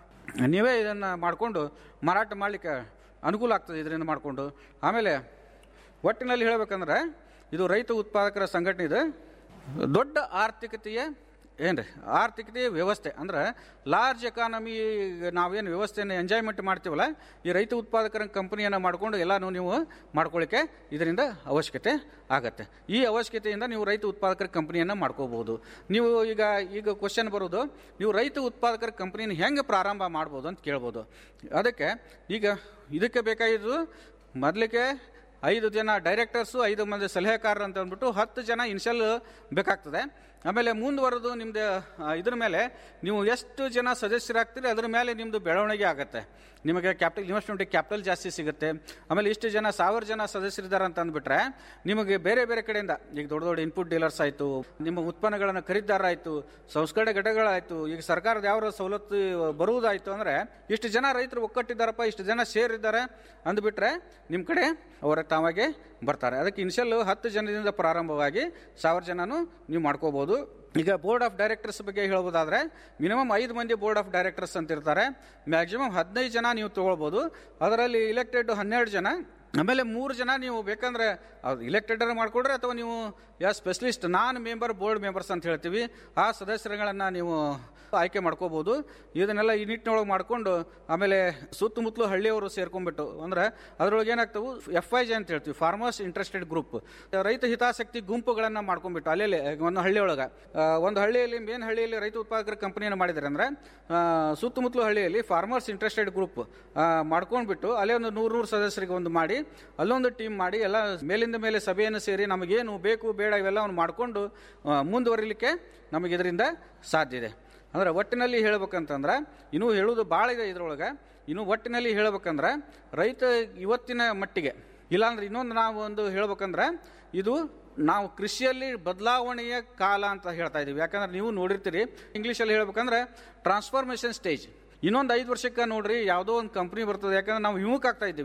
ನೀವೇ ಇದನ್ನು ಮಾಡಿಕೊಂಡು ಮಾರಾಟ ಮಾಡಲಿಕ್ಕೆ ಅನುಕೂಲ ಆಗ್ತದೆ ಇದರಿಂದ ಮಾಡಿಕೊಂಡು ಆಮೇಲೆ ಒಟ್ಟಿನಲ್ಲಿ ಹೇಳ್ಬೇಕಂದ್ರೆ ಇದು ರೈತ ಉತ್ಪಾದಕರ ಸಂಘಟನೆ ಇದು ದೊಡ್ಡ ಆರ್ಥಿಕತೆಯ ಏನ್ರಿ ಆರ್ಥಿಕತೆಯ ವ್ಯವಸ್ಥೆ ಅಂದ್ರೆ ಲಾರ್ಜ್ ಎಕಾನಮಿ ನಾವೇನು ವ್ಯವಸ್ಥೆಯನ್ನು ಎಂಜಾಯ್ಮೆಂಟ್ ಮಾಡ್ತೀವಲ್ಲ ಈ ರೈತ ಉತ್ಪಾದಕರ ಕಂಪನಿಯನ್ನು ಮಾಡಿಕೊಂಡು ಎಲ್ಲನೂ ನೀವು ಮಾಡ್ಕೊಳ್ಳಿಕ್ಕೆ ಇದರಿಂದ ಅವಶ್ಯಕತೆ ಆಗತ್ತೆ ಈ ಅವಶ್ಯಕತೆಯಿಂದ ನೀವು ರೈತ ಉತ್ಪಾದಕರ ಕಂಪನಿಯನ್ನು ಮಾಡ್ಕೋಬಹುದು ನೀವು ಈಗ ಈಗ ಕ್ವಶನ್ ಬರೋದು ನೀವು ರೈತ ಉತ್ಪಾದಕರ ಕಂಪನಿನ ಹೆಂಗೆ ಪ್ರಾರಂಭ ಮಾಡ್ಬೋದು ಅಂತ ಕೇಳ್ಬೋದು ಅದಕ್ಕೆ ಈಗ ಇದಕ್ಕೆ ಬೇಕಾಗಿದ್ದು ಮೊದಲಿಗೆ ಐದು ಜನ ಡೈರೆಕ್ಟರ್ಸು ಐದು ಮಂದಿ ಸಲಹೆಗಾರರು ಅಂತ ಅಂದ್ಬಿಟ್ಟು ಹತ್ತು ಜನ ಇನ್ಷಿಯಲ್ ಬೇಕಾಗ್ತದೆ ಆಮೇಲೆ ಮುಂದುವರೆದು ನಿಮ್ಮದು ಇದ್ರ ಮೇಲೆ ನೀವು ಎಷ್ಟು ಜನ ಸದಸ್ಯರಾಗ್ತೀರಿ ಅದ್ರ ಮೇಲೆ ನಿಮ್ಮದು ಬೆಳವಣಿಗೆ ಆಗುತ್ತೆ ನಿಮಗೆ ಕ್ಯಾಪಿಟಲ್ ಇನ್ವೆಸ್ಟ್ಮೆಂಟ್ ಕ್ಯಾಪಿಟಲ್ ಜಾಸ್ತಿ ಸಿಗುತ್ತೆ ಆಮೇಲೆ ಇಷ್ಟು ಜನ ಸಾವಿರ ಜನ ಸದಸ್ಯರಿದ್ದಾರೆ ಅಂತ ಅಂದ್ಬಿಟ್ರೆ ನಿಮಗೆ ಬೇರೆ ಬೇರೆ ಕಡೆಯಿಂದ ಈಗ ದೊಡ್ಡ ದೊಡ್ಡ ಇನ್ಪುಟ್ ಡೀಲರ್ಸ್ ಆಯಿತು ನಿಮ್ಮ ಉತ್ಪನ್ನಗಳನ್ನು ಖರೀದಾರ ಆಯಿತು ಸಂಸ್ಕರಣೆ ಘಟಕಗಳಾಯಿತು ಈಗ ಸರ್ಕಾರದ ಯಾವ ಸವಲತ್ತು ಬರುವುದಾಯಿತು ಅಂದರೆ ಇಷ್ಟು ಜನ ರೈತರು ಒಕ್ಕಟ್ಟಿದ್ದಾರಪ್ಪ ಇಷ್ಟು ಜನ ಶೇರ್ ಇದ್ದಾರೆ ಅಂದ್ಬಿಟ್ರೆ ನಿಮ್ಮ ಕಡೆ ಅವರ ತಾವಾಗೆ ಬರ್ತಾರೆ ಅದಕ್ಕೆ ಇನ್ಷಿಯಲ್ ಹತ್ತು ಜನದಿಂದ ಪ್ರಾರಂಭವಾಗಿ ಸಾವಿರ ಜನನು ನೀವು ಮಾಡ್ಕೋಬೋದು ಈಗ ಬೋರ್ಡ್ ಆಫ್ ಡೈರೆಕ್ಟರ್ಸ್ ಬಗ್ಗೆ ಹೇಳ್ಬೋದಾದ್ರೆ ಮಿನಿಮಮ್ ಐದು ಮಂದಿ ಬೋರ್ಡ್ ಆಫ್ ಡೈರೆಕ್ಟರ್ಸ್ ಅಂತ ಇರ್ತಾರೆ ಮ್ಯಾಕ್ಸಿಮಮ್ ಹದಿನೈದು ಜನ ನೀವು ತೊಗೊಳ್ಬೋದು ಅದರಲ್ಲಿ ಇಲೆಕ್ಟೆಡ್ ಹನ್ನೆರಡು ಜನ ಆಮೇಲೆ ಮೂರು ಜನ ನೀವು ಬೇಕಂದ್ರೆ ಅವ್ರು ಇಲೆಕ್ಟೆಡ್ ಮಾಡ್ಕೊಡ್ರಿ ಅಥವಾ ನೀವು ಯಾ specialist non member board members ಅಂತ ಹೇಳ್ತೀವಿ ಆ ಸದಸ್ಯರುಗಳನ್ನು ನೀವು ಆಯ್ಕೆ ಮಾಡ್ಕೋಬೋದು ಇದನ್ನೆಲ್ಲ ಈ ನಿಟ್ಟಿನೊಳಗೆ ಮಾಡಿಕೊಂಡು ಆಮೇಲೆ ಸುತ್ತಮುತ್ತಲು ಹಳ್ಳಿಯವರು ಸೇರ್ಕೊಂಡ್ಬಿಟ್ಟು ಅಂದ್ರೆ ಅದರೊಳಗೆ ಏನಾಗ್ತವೆ ಎಫ್ ಐ ಜೆ ಅಂತ ಹೇಳ್ತೀವಿ ಫಾರ್ಮರ್ಸ್ ಇಂಟ್ರೆಸ್ಟೆಡ್ ಗ್ರೂಪ್ ರೈತ ಹಿತಾಸಕ್ತಿ ಗುಂಪುಗಳನ್ನು ಮಾಡ್ಕೊಂಡ್ಬಿಟ್ಟು ಅಲ್ಲೇ ಒಂದು ಹಳ್ಳಿಯೊಳಗೆ ಆ, ಒಂದು ಹಳ್ಳಿಯಲ್ಲಿ ಮೇನ್ ಹಳ್ಳಿಯಲ್ಲಿ ರೈತ ಉತ್ಪಾದಕರ ಕಂಪನಿಯನ್ನು ಮಾಡಿದ್ದಾರೆ ಅಂದ್ರೆ ಆ, ಸುತ್ತಮುತ್ತಲು ಹಳ್ಳಿಯಲ್ಲಿ ಫಾರ್ಮರ್ಸ್ ಇಂಟ್ರೆಸ್ಟೆಡ್ ಗ್ರೂಪ್ ಮಾಡ್ಕೊಂಡ್ಬಿಟ್ಟು ಅಲ್ಲೇ ಒಂದು ನೂರು ನೂರು ಸದಸ್ಯರಿಗೆ ಒಂದು ಮಾಡಿ ಅಲ್ಲೊಂದು ಟೀಮ್ ಮಾಡಿ ಎಲ್ಲ ಮೇಲಿಂದ ಮೇಲೆ ಸಭೆಯನ್ನು ಸೇರಿ ನಮಗೇನು ಬೇಕು ಬೇಡ ಇವೆಲ್ಲವನ್ನು ಮಾಡಿಕೊಂಡು ಮುಂದುವರಿಲಿಕ್ಕೆ ನಮಗೆ ಇದರಿಂದ ಸಾಧ್ಯ ಇದೆ ಅಂದ್ರೆ ಒಟ್ಟಿನಲ್ಲಿ ಹೇಳ್ಬೇಕಂತಂದ್ರೆ ಇನ್ನೂ ಹೇಳೋದು ಭಾಳ ಇದೆ ಇದ್ರೊಳಗೆ ಇನ್ನು ಒಟ್ಟಿನಲ್ಲಿ ಹೇಳ್ಬೇಕಂದ್ರೆ ರೈತ ಇವತ್ತಿನ ಮಟ್ಟಿಗೆ ಇಲ್ಲಾಂದ್ರೆ ಇನ್ನೊಂದು ನಾವು ಒಂದು ಹೇಳ್ಬೇಕಂದ್ರೆ ಇದು ನಾವು ಕೃಷಿಯಲ್ಲಿ ಬದಲಾವಣೆಯ ಕಾಲ ಅಂತ ಹೇಳ್ತಾ ಇದೀವಿ ಯಾಕಂದ್ರೆ ನೀವು ನೋಡಿರ್ತೀರಿ ಇಂಗ್ಲೀಷಲ್ಲಿ ಹೇಳ್ಬೇಕಂದ್ರೆ ಟ್ರಾನ್ಸ್ಫಾರ್ಮೇಷನ್ ಸ್ಟೇಜ್ ಇನ್ನೊಂದು ಐದು ವರ್ಷಕ್ಕೆ ನೋಡ್ರಿ ಯಾವುದೋ ಒಂದು ಕಂಪ್ನಿ ಬರ್ತದೆ ಯಾಕಂದ್ರೆ ನಾವು ವಿಮುಖ ಆಗ್ತಾ ಇದ್ದೀವಿ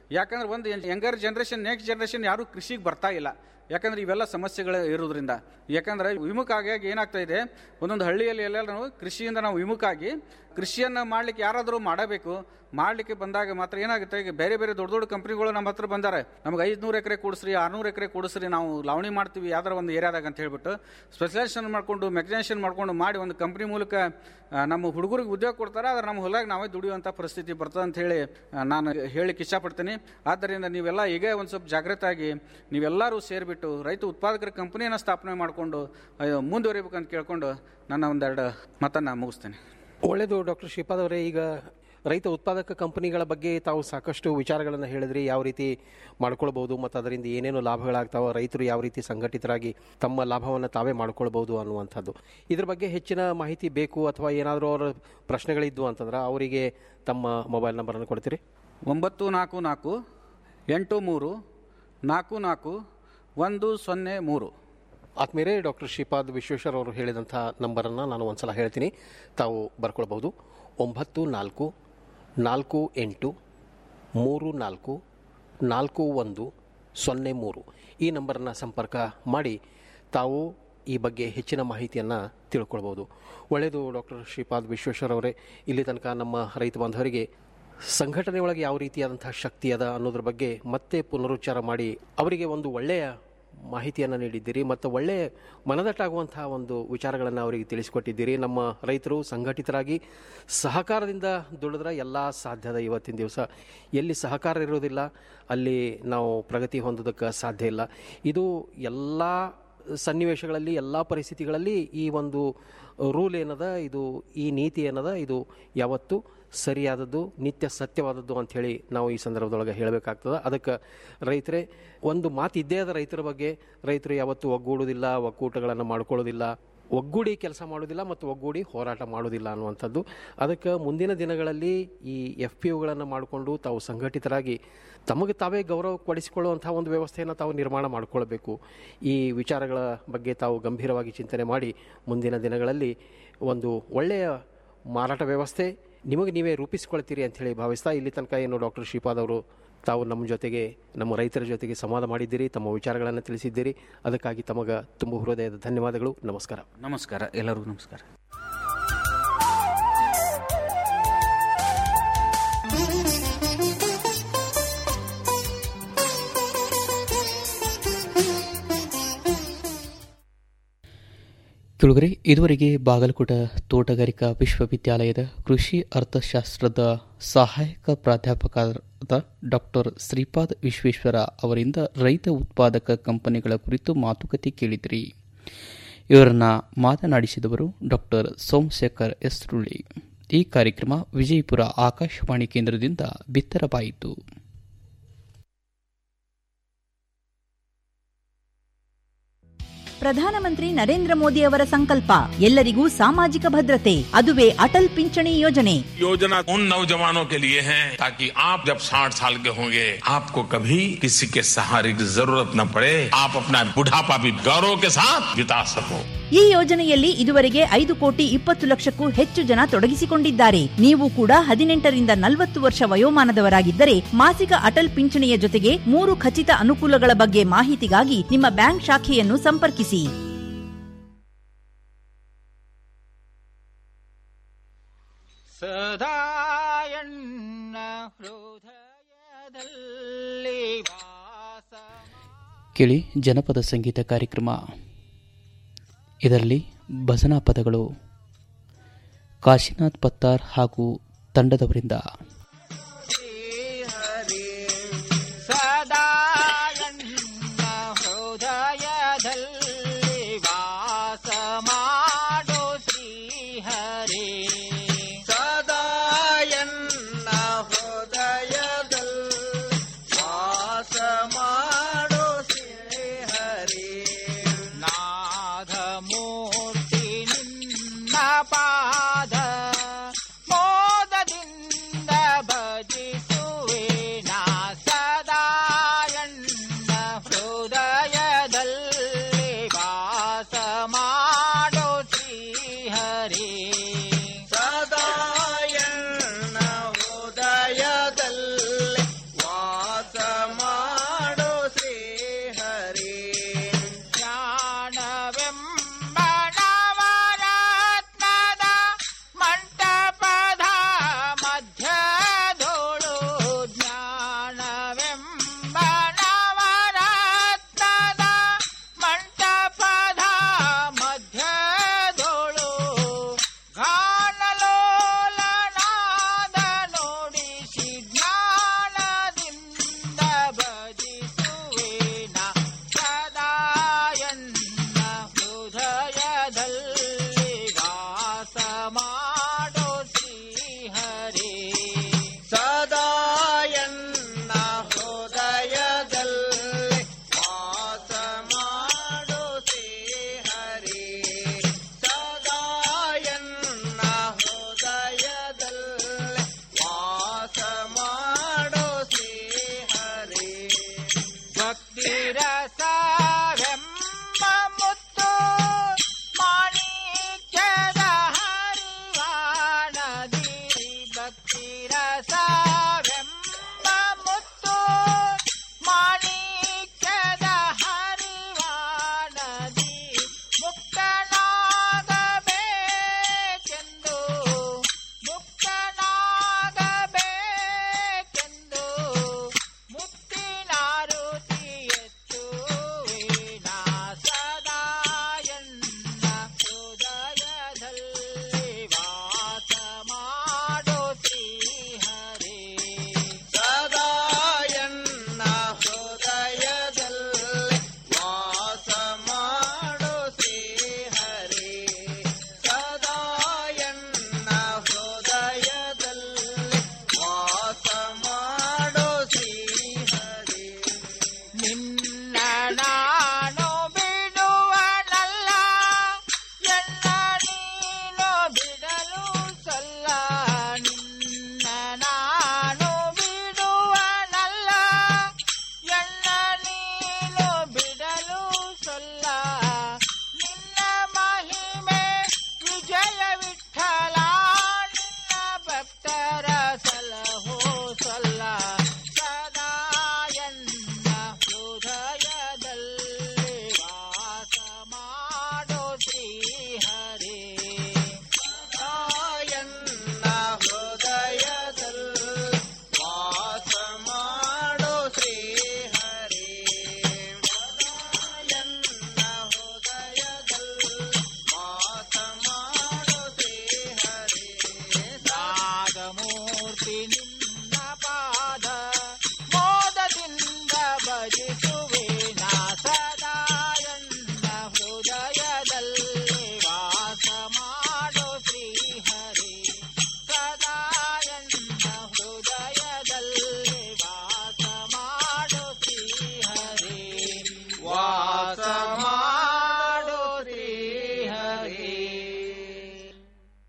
ಯಾಕಂದ್ರೆ ಒಂದು ಯಂಗರ್ ಜನ್ರೇಷನ್ ನೆಕ್ಸ್ಟ್ ಜನ್ರೇಷನ್ ಯಾರು ಕೃಷಿಗೆ ಬರ್ತಾ ಇಲ್ಲ ಯಾಕಂದ್ರೆ ಇವೆಲ್ಲ ಸಮಸ್ಯೆಗಳು ಇರೋದ್ರಿಂದ ಯಾಕಂದ್ರೆ ವಿಮುಖ ಆಗಿ ಏನಾಗ್ತಾ ಇದೆ ಒಂದೊಂದು ಹಳ್ಳಿಯಲ್ಲಿ ಎಲ್ಲ ನಾವು ಕೃಷಿಯಿಂದ ನಾವು ವಿಮುಖ ಆಗಿ ಕೃಷಿಯನ್ನು ಮಾಡ್ಲಿಕ್ಕೆ ಯಾರಾದರೂ ಮಾಡಬೇಕು ಮಾಡ್ಲಿಕ್ಕೆ ಬಂದಾಗ ಮಾತ್ರ ಏನಾಗುತ್ತೆ ಈಗ ಬೇರೆ ಬೇರೆ ದೊಡ್ಡ ದೊಡ್ಡ ಕಂಪ್ನಿಗಳು ನಮ್ಮ ಹತ್ರ ಬಂದಾರೆ ನಮ್ಗೆ ಐದುನೂರು ಎಕರೆ ಕೊಡಿಸ್ರಿ ಆರ್ನೂರು ಎಕರೆ ಕೊಡಿಸ್ರಿ ನಾವು ಲಾವಣಿ ಮಾಡ್ತೀವಿ ಯಾವ್ದಾರ ಒಂದು ಏರಿಯಾದಾಗ ಅಂತ ಹೇಳ್ಬಿಟ್ಟು ಸ್ಪೆಷಲೈಸೇಷನ್ ಮಾಡ್ಕೊಂಡು ಮೆಕನೈಸೇಷನ್ ಮಾಡ್ಕೊಂಡು ಮಾಡಿ ಒಂದು ಕಂಪ್ನಿ ಮೂಲಕ ಆ, ನಮ್ಮ ಹುಡುಗರಿಗೆ ಉದ್ಯೋಗ ಕೊಡ್ತಾರೆ ಆದ್ರೆ ನಮ್ಮ ಹೊಲಾಗ ನಾವೇ ದುಡಿಯುವಂಥ ಪರಿಸ್ಥಿತಿ ಬರ್ತದೆ ಅಂತ ಹೇಳಿ ಆ, ನಾನು ಹೇಳಿಕ್ಕೆ ಇಷ್ಟಪಡ್ತೀನಿ ಆದ್ದರಿಂದ ನೀವೆಲ್ಲ ಈಗ ಒಂದು ಸ್ವಲ್ಪ ಜಾಗೃತ ಆಗಿ ನೀವೆಲ್ಲರೂ ಸೇರಿಬಿಟ್ಟು ರೈತ ಉತ್ಪಾದಕರ ಕಂಪನಿಯನ್ನು ಸ್ಥಾಪನೆ ಮಾಡಿಕೊಂಡು ಮುಂದುವರಿಬೇಕಂತ ಕೇಳ್ಕೊಂಡು ನನ್ನ ಒಂದೆರಡು ಮಾತನ್ನು ಮುಗಿಸ್ತೇನೆ ಒಳ್ಳೆಯದು ಡಾಕ್ಟರ್ ಶ್ರೀಪಾದ್ ಅವರೇ ಈಗ ರೈತ ಉತ್ಪಾದಕ ಕಂಪನಿಗಳ ಬಗ್ಗೆ ತಾವು ಸಾಕಷ್ಟು ವಿಚಾರಗಳನ್ನು ಹೇಳಿದ್ರಿ ಯಾವ ರೀತಿ ಮಾಡ್ಕೊಳ್ಬೋದು ಮತ್ತು ಅದರಿಂದ ಏನೇನು ಲಾಭಗಳಾಗ್ತಾವ ರೈತರು ಯಾವ ರೀತಿ ಸಂಘಟಿತರಾಗಿ ತಮ್ಮ ಲಾಭವನ್ನು ತಾವೇ ಮಾಡ್ಕೊಳ್ಬೋದು ಅನ್ನುವಂಥದ್ದು ಇದ್ರ ಬಗ್ಗೆ ಹೆಚ್ಚಿನ ಮಾಹಿತಿ ಬೇಕು ಅಥವಾ ಏನಾದರೂ ಅವರ ಪ್ರಶ್ನೆಗಳಿದ್ವು ಅಂತಂದ್ರೆ ಅವರಿಗೆ ತಮ್ಮ ಮೊಬೈಲ್ ನಂಬರನ್ನು ಕೊಡ್ತೀರಿ ಒಂಬತ್ತು ನಾಲ್ಕು ನಾಲ್ಕು ಎಂಟು ಮೂರು ನಾಲ್ಕು ನಾಲ್ಕು ಒಂದು ಸೊನ್ನೆ ಮೂರು ಆತ್ಮೀಯರೇ ಡಾಕ್ಟರ್ ಶ್ರೀಪಾದ್ ವಿಶ್ವೇಶ್ವರ್ ಅವರು ಹೇಳಿದಂಥ ನಂಬರನ್ನು ನಾನು ಒಂದ್ಸಲ ಹೇಳ್ತೀನಿ ತಾವು ಬರ್ಕೊಳ್ಬೋದು ಒಂಬತ್ತು ನಾಲ್ಕು ನಾಲ್ಕು ಎಂಟು ಮೂರು ನಾಲ್ಕು ನಾಲ್ಕು ಒಂದು ಸೊನ್ನೆ ಮೂರು ಈ ನಂಬರನ್ನು ಸಂಪರ್ಕ ಮಾಡಿ ತಾವು ಈ ಬಗ್ಗೆ ಹೆಚ್ಚಿನ ಮಾಹಿತಿಯನ್ನು ತಿಳ್ಕೊಳ್ಬೋದು ಒಳ್ಳೆಯದು ಡಾಕ್ಟರ್ ಶ್ರೀಪಾದ್ ವಿಶ್ವೇಶ್ವರ್ ಅವರೇ ಇಲ್ಲಿ ತನಕ ನಮ್ಮ ರೈತ ಬಾಂಧವರಿಗೆ ಸಂಘಟನೆ ಒಳಗೆ ಯಾವ ರೀತಿಯಾದಂಥ ಶಕ್ತಿ ಅದ ಅನ್ನೋದ್ರ ಬಗ್ಗೆ ಮತ್ತೆ ಪುನರುಚ್ಚಾರ ಮಾಡಿ ಅವರಿಗೆ ಒಂದು ಒಳ್ಳೆಯ ಮಾಹಿತಿಯನ್ನು ನೀಡಿದ್ದೀರಿ ಮತ್ತು ಒಳ್ಳೆಯ ಮನದಟ್ಟಾಗುವಂತಹ ಒಂದು ವಿಚಾರಗಳನ್ನು ಅವರಿಗೆ ತಿಳಿಸಿಕೊಟ್ಟಿದ್ದೀರಿ ನಮ್ಮ ರೈತರು ಸಂಘಟಿತರಾಗಿ ಸಹಕಾರದಿಂದ ದುಡಿದ್ರೆ ಎಲ್ಲ ಸಾಧ್ಯದ ಇವತ್ತಿನ ದಿವಸ ಎಲ್ಲಿ ಸಹಕಾರ ಇರೋದಿಲ್ಲ ಅಲ್ಲಿ ನಾವು ಪ್ರಗತಿ ಹೊಂದೋದಕ್ಕೆ ಸಾಧ್ಯ ಇಲ್ಲ ಇದು ಎಲ್ಲ ಸನ್ನಿವೇಶಗಳಲ್ಲಿ ಎಲ್ಲ ಪರಿಸ್ಥಿತಿಗಳಲ್ಲಿ ಈ ಒಂದು ರೂಲ್ ಏನದ ಇದು ಈ ನೀತಿ ಏನದ ಇದು ಯಾವತ್ತು ಸರಿಯಾದದ್ದು ನಿತ್ಯ ಸತ್ಯವಾದದ್ದು ಅಂಥೇಳಿ ನಾವು ಈ ಸಂದರ್ಭದೊಳಗೆ ಹೇಳಬೇಕಾಗ್ತದೆ ಅದಕ್ಕೆ ರೈತರೇ ಒಂದು ಮಾತು ಇದ್ದೇ ಅದ ರೈತರ ಬಗ್ಗೆ ರೈತರು ಯಾವತ್ತೂ ಒಗ್ಗೂಡುವುದಿಲ್ಲ ಒಕ್ಕೂಟಗಳನ್ನು ಮಾಡ್ಕೊಳ್ಳೋದಿಲ್ಲ ಒಗ್ಗೂಡಿ ಕೆಲಸ ಮಾಡೋದಿಲ್ಲ ಮತ್ತು ಒಗ್ಗೂಡಿ ಹೋರಾಟ ಮಾಡೋದಿಲ್ಲ ಅನ್ನುವಂಥದ್ದು ಅದಕ್ಕೆ ಮುಂದಿನ ದಿನಗಳಲ್ಲಿ ಈ ಎಫ್ ಪಿ ಯುಗಳನ್ನು ಮಾಡಿಕೊಂಡು ತಾವು ಸಂಘಟಿತರಾಗಿ ತಮಗೆ ತಾವೇ ಗೌರವ ಪಡಿಸಿಕೊಳ್ಳುವಂಥ ಒಂದು ವ್ಯವಸ್ಥೆಯನ್ನು ತಾವು ನಿರ್ಮಾಣ ಮಾಡಿಕೊಳ್ಬೇಕು ಈ ವಿಚಾರಗಳ ಬಗ್ಗೆ ತಾವು ಗಂಭೀರವಾಗಿ ಚಿಂತನೆ ಮಾಡಿ ಮುಂದಿನ ದಿನಗಳಲ್ಲಿ ಒಂದು ಒಳ್ಳೆಯ ಮಾರಾಟ ವ್ಯವಸ್ಥೆ ನಿಮಗೆ ನೀವೇ ರೂಪಿಸಿಕೊಳ್ತೀರಿ ಅಂಥೇಳಿ ಭಾವಿಸ್ತಾ ಇಲ್ಲಿ ತನಕ ಏನು ಡಾಕ್ಟರ್ ಶ್ರೀಪಾದ್ ಅವರು ತಾವು ನಮ್ಮ ಜೊತೆಗೆ ನಮ್ಮ ರೈತರ ಜೊತೆಗೆ ಸಂವಾದ ಮಾಡಿದ್ದೀರಿ ತಮ್ಮ ವಿಚಾರಗಳನ್ನು ತಿಳಿಸಿದ್ದೀರಿ ಅದಕ್ಕಾಗಿ ತಮಗೆ ತುಂಬ ಹೃದಯದ ಧನ್ಯವಾದಗಳು ನಮಸ್ಕಾರ ನಮಸ್ಕಾರ ಎಲ್ಲರಿಗೂ ನಮಸ್ಕಾರ ಕೆಳಗರೆ ಇದುವರೆಗೆ ಬಾಗಲಕೋಟ ತೋಟಗಾರಿಕಾ ವಿಶ್ವವಿದ್ಯಾಲಯದ ಕೃಷಿ ಅರ್ಥಶಾಸ್ತ್ರದ ಸಹಾಯಕ ಪ್ರಾಧ್ಯಾಪಕರಾದ ಡಾಕ್ಟರ್ ಶ್ರೀಪಾದ್ ವಿಶ್ವೇಶ್ವರ ಅವರಿಂದ ರೈತ ಉತ್ಪಾದಕ ಕಂಪನಿಗಳ ಕುರಿತು ಮಾತುಕತೆ ಕೇಳಿದಿರಿ ಇವರನ್ನ ಮಾತನಾಡಿಸಿದವರು ಡಾಕ್ಟರ್ ಸೋಮಶೇಖರ್ ಎಸ್ರುಳಿ ಈ ಕಾರ್ಯಕ್ರಮ ವಿಜಯಪುರ ಆಕಾಶವಾಣಿ ಕೇಂದ್ರದಿಂದ ಬಿತ್ತರವಾಯಿತು ಪ್ರಧಾನಮಂತ್ರಿ ನರೇಂದ್ರ ಮೋದಿ ಅವರ ಸಂಕಲ್ಪ ಎಲ್ಲರಿಗೂ ಸಾಮಾಜಿಕ ಭದ್ರತೆ ಅದುವೇ ಅಟಲ್ ಪಿಂಚಣಿ ಯೋಜನೆ योजना उन नौजवानों के लिए है ताकि आप जब 60 साल के होंगे आपको कभी किसी के सहारे की जरूरत न पड़े आप अपना बुढ़ापा भी गौरव के साथ बिता सको ಈ ಯೋಜನೆಯಲ್ಲಿ ಇದುವರೆಗೆ ಐದು ಕೋಟಿ ಇಪ್ಪತ್ತು ಲಕ್ಷಕ್ಕೂ ಹೆಚ್ಚು ಜನ ತೊಡಗಿಸಿಕೊಂಡಿದ್ದಾರೆ ನೀವು ಕೂಡ ಹದಿನೆಂಟರಿಂದ ನಲವತ್ತು ವರ್ಷ ವಯೋಮಾನದವರಾಗಿದ್ದರೆ ಮಾಸಿಕ ಅಟಲ್ ಪಿಂಚಣಿಯ ಜೊತೆಗೆ ಮೂರು ಖಚಿತ ಅನುಕೂಲಗಳ ಬಗ್ಗೆ ಮಾಹಿತಿಗಾಗಿ ನಿಮ್ಮ ಬ್ಯಾಂಕ್ ಶಾಖೆಯನ್ನು ಸಂಪರ್ಕಿಸಿ ಸದಾಯಣ್ಣ ಹೃದಯದಲ್ಲಿ ಕೇಳಿ ಜನಪದ ಸಂಗೀತ ಕಾರ್ಯಕ್ರಮ ಇದರಲ್ಲಿ ಭಜನಾ ಪದಗಳು ಕಾಶಿನಾಥ್ ಪತ್ತಾರ್ ಹಾಗೂ ತಂಡದವರಿಂದ ಸದಾಯಣ್ಣ ಹೃದಯದಲ್ಲಿ ವಾಸ ಮಾಡೋ ಶ್ರೀಹರಿ ಸದಾಯನ್ನ ಹೃದಯದಲ್ಲಿ ವಾಸ ಮಾಡೋ ಶ್ರೀಹರಿ ನಾದ ಮೂರ್ತಿ ನಿನ್ನ ಪಾದ ಮೋದದಿಂದ ಭಜಿಸುವೆ ನಾ ಸದಾಯಣ್ಣ ಹೃದಯದಲ್ಲಿ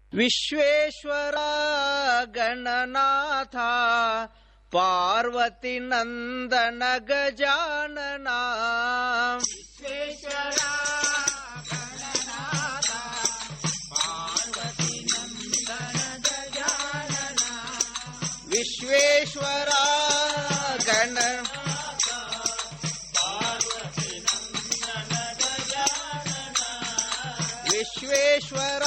ವಿಶ್ವೇಶ್ವರ ಗಣನಾಥ ಪಾರ್ವತಿ ನಂದನ ಗಜಾನನ ವಿಶ್ವೇಶ್ವರ ವಿಶ್ವೇಶ್ವರ ಗಣ ವಿಶ್ವೇಶ್ವರ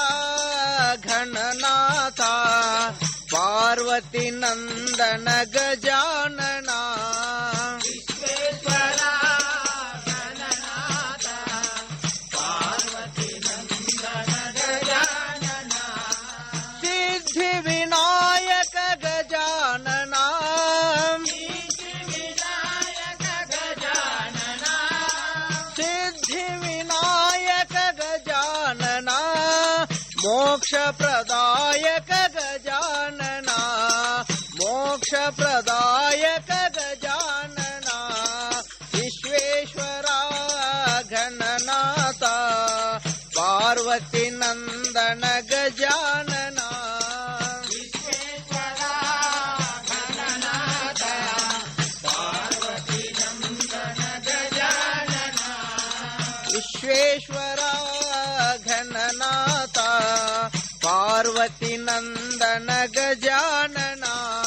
ಘನನಾಥ ಪಾರ್ವತಿ ನಂದನ ಗಜಾನನ ವಿಶ್ವೇಶ್ವರ ಸಿದ್ಧಿ ವಿನಾಯಕ ಗಜಾನನ ಸಿದ್ಧಿ ವಿನಾಯಕ ಗಜಾನನ ಮೋಕ್ಷ ಪ್ರದಾಯಕ ಗಜಾನನ ಮೋಕ್ಷ ಪ್ರದಾಯಕ ಗಜಾನನ ವಿಶ್ವೇಶ್ವರ ಘನನಾಥ ಪಾರ್ವತಿ ನಂದನ ಗಜಾನನ ವಿಶ್ವೇಶ್ವರ ಘನನಾಥ ಪಾರ್ವತಿ ನಂದನ ಗಜಾನನ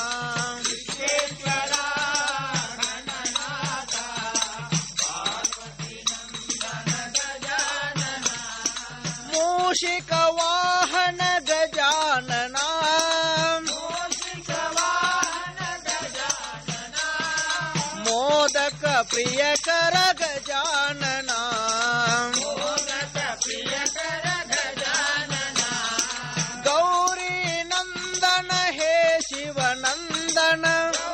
ಮೂಷಿಕ ವಾಹನ ಗಜಾನನ ಮೋದಕ ಪ್ರಿಯಕರ ಗಜಾನನ ಗೌರಿ ನಂದನ ಹೇ ಶಿವನಂದನ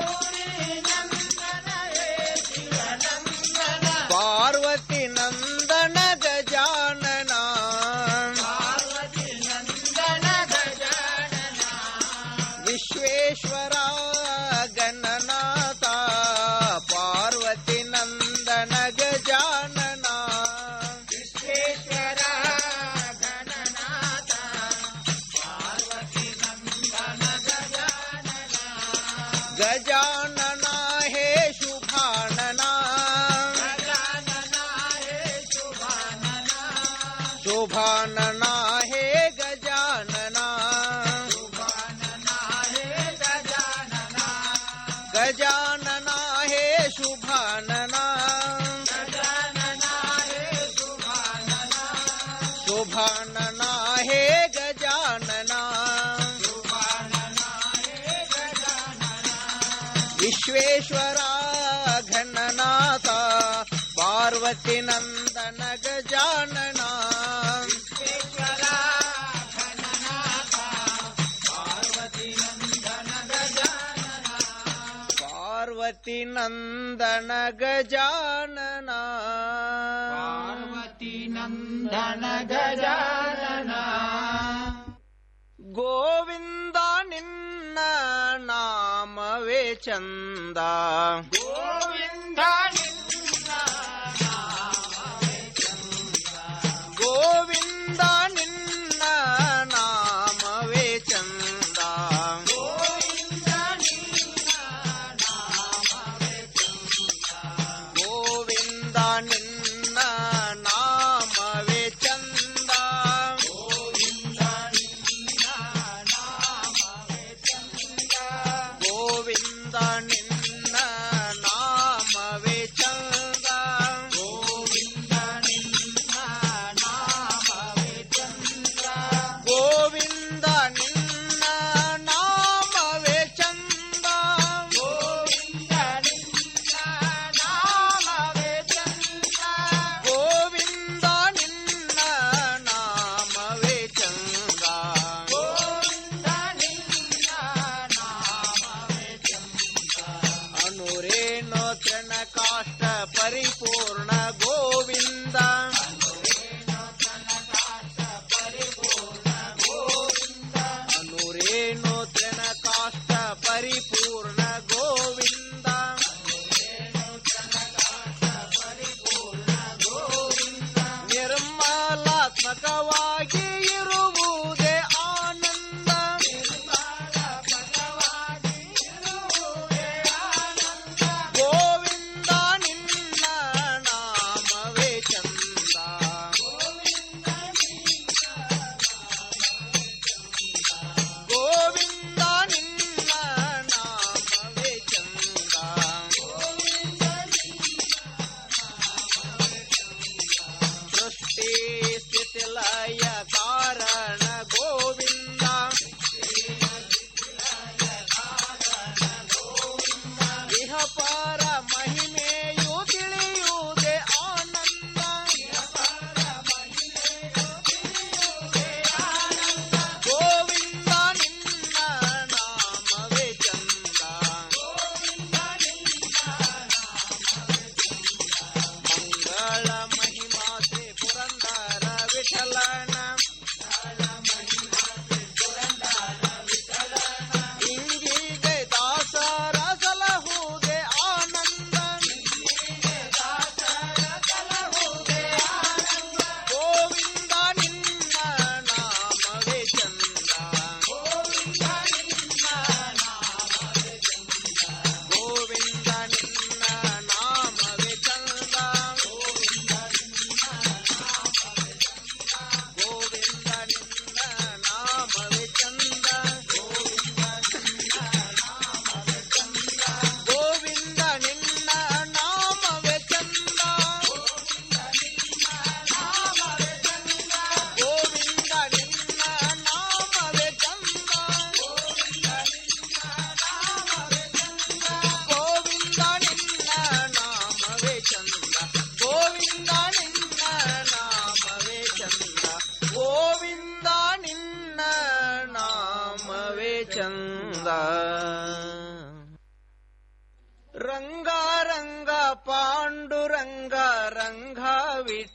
ಪಾರ್ವತಿ ನಂದನ ಗಜಾನನ ವಿಶ್ವೇಶ್ವರ ಗಣನಾಥ ಪಾರ್ವತಿ ನಂದನ ಗಜಾನನ ವಿಶ್ವೇಶ್ವರ ಗಣನಾಥ ಪಾರ್ವತಿ ನಂದನ ಗಜಾನನ ಗಜಾನನ ಹೇ ಶುಭಾನನ ಶುಭಾನನ ಹೇ ಗಜಾನನ ಗಜಾನನ ಹೇ ಶುಭಾನನ ಶುಭಾನನ ಹೇ ಗಜಾನನ ವಿಶ್ವೇಶ್ವರ ಘನನಾಥ ಪಾರ್ವತಿ ನಂದನ ಗಜಾನನ ಪಾರ್ವತಿ ನಂದನ ಗಜಾನನ ಪಾರ್ವತಿ ನಂದನ ಗಜಾನನ ಗೋವಿಂದ ನಿನ್ನ ನಾಮವೇ ಚಂದ ಗೋವಿಂದ ಗೋವಿಂದ ನಿನ್ನ ನಾಮವೇ ಚಂದ ಗೋವಿಂದ ನಿನ್ನ ನಾಮವೇ ಚಂದ ಗೋವಿಂದ ನಿನ್ನ ನಾಮ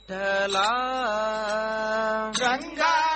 ವಿಠಲ ರಂಗ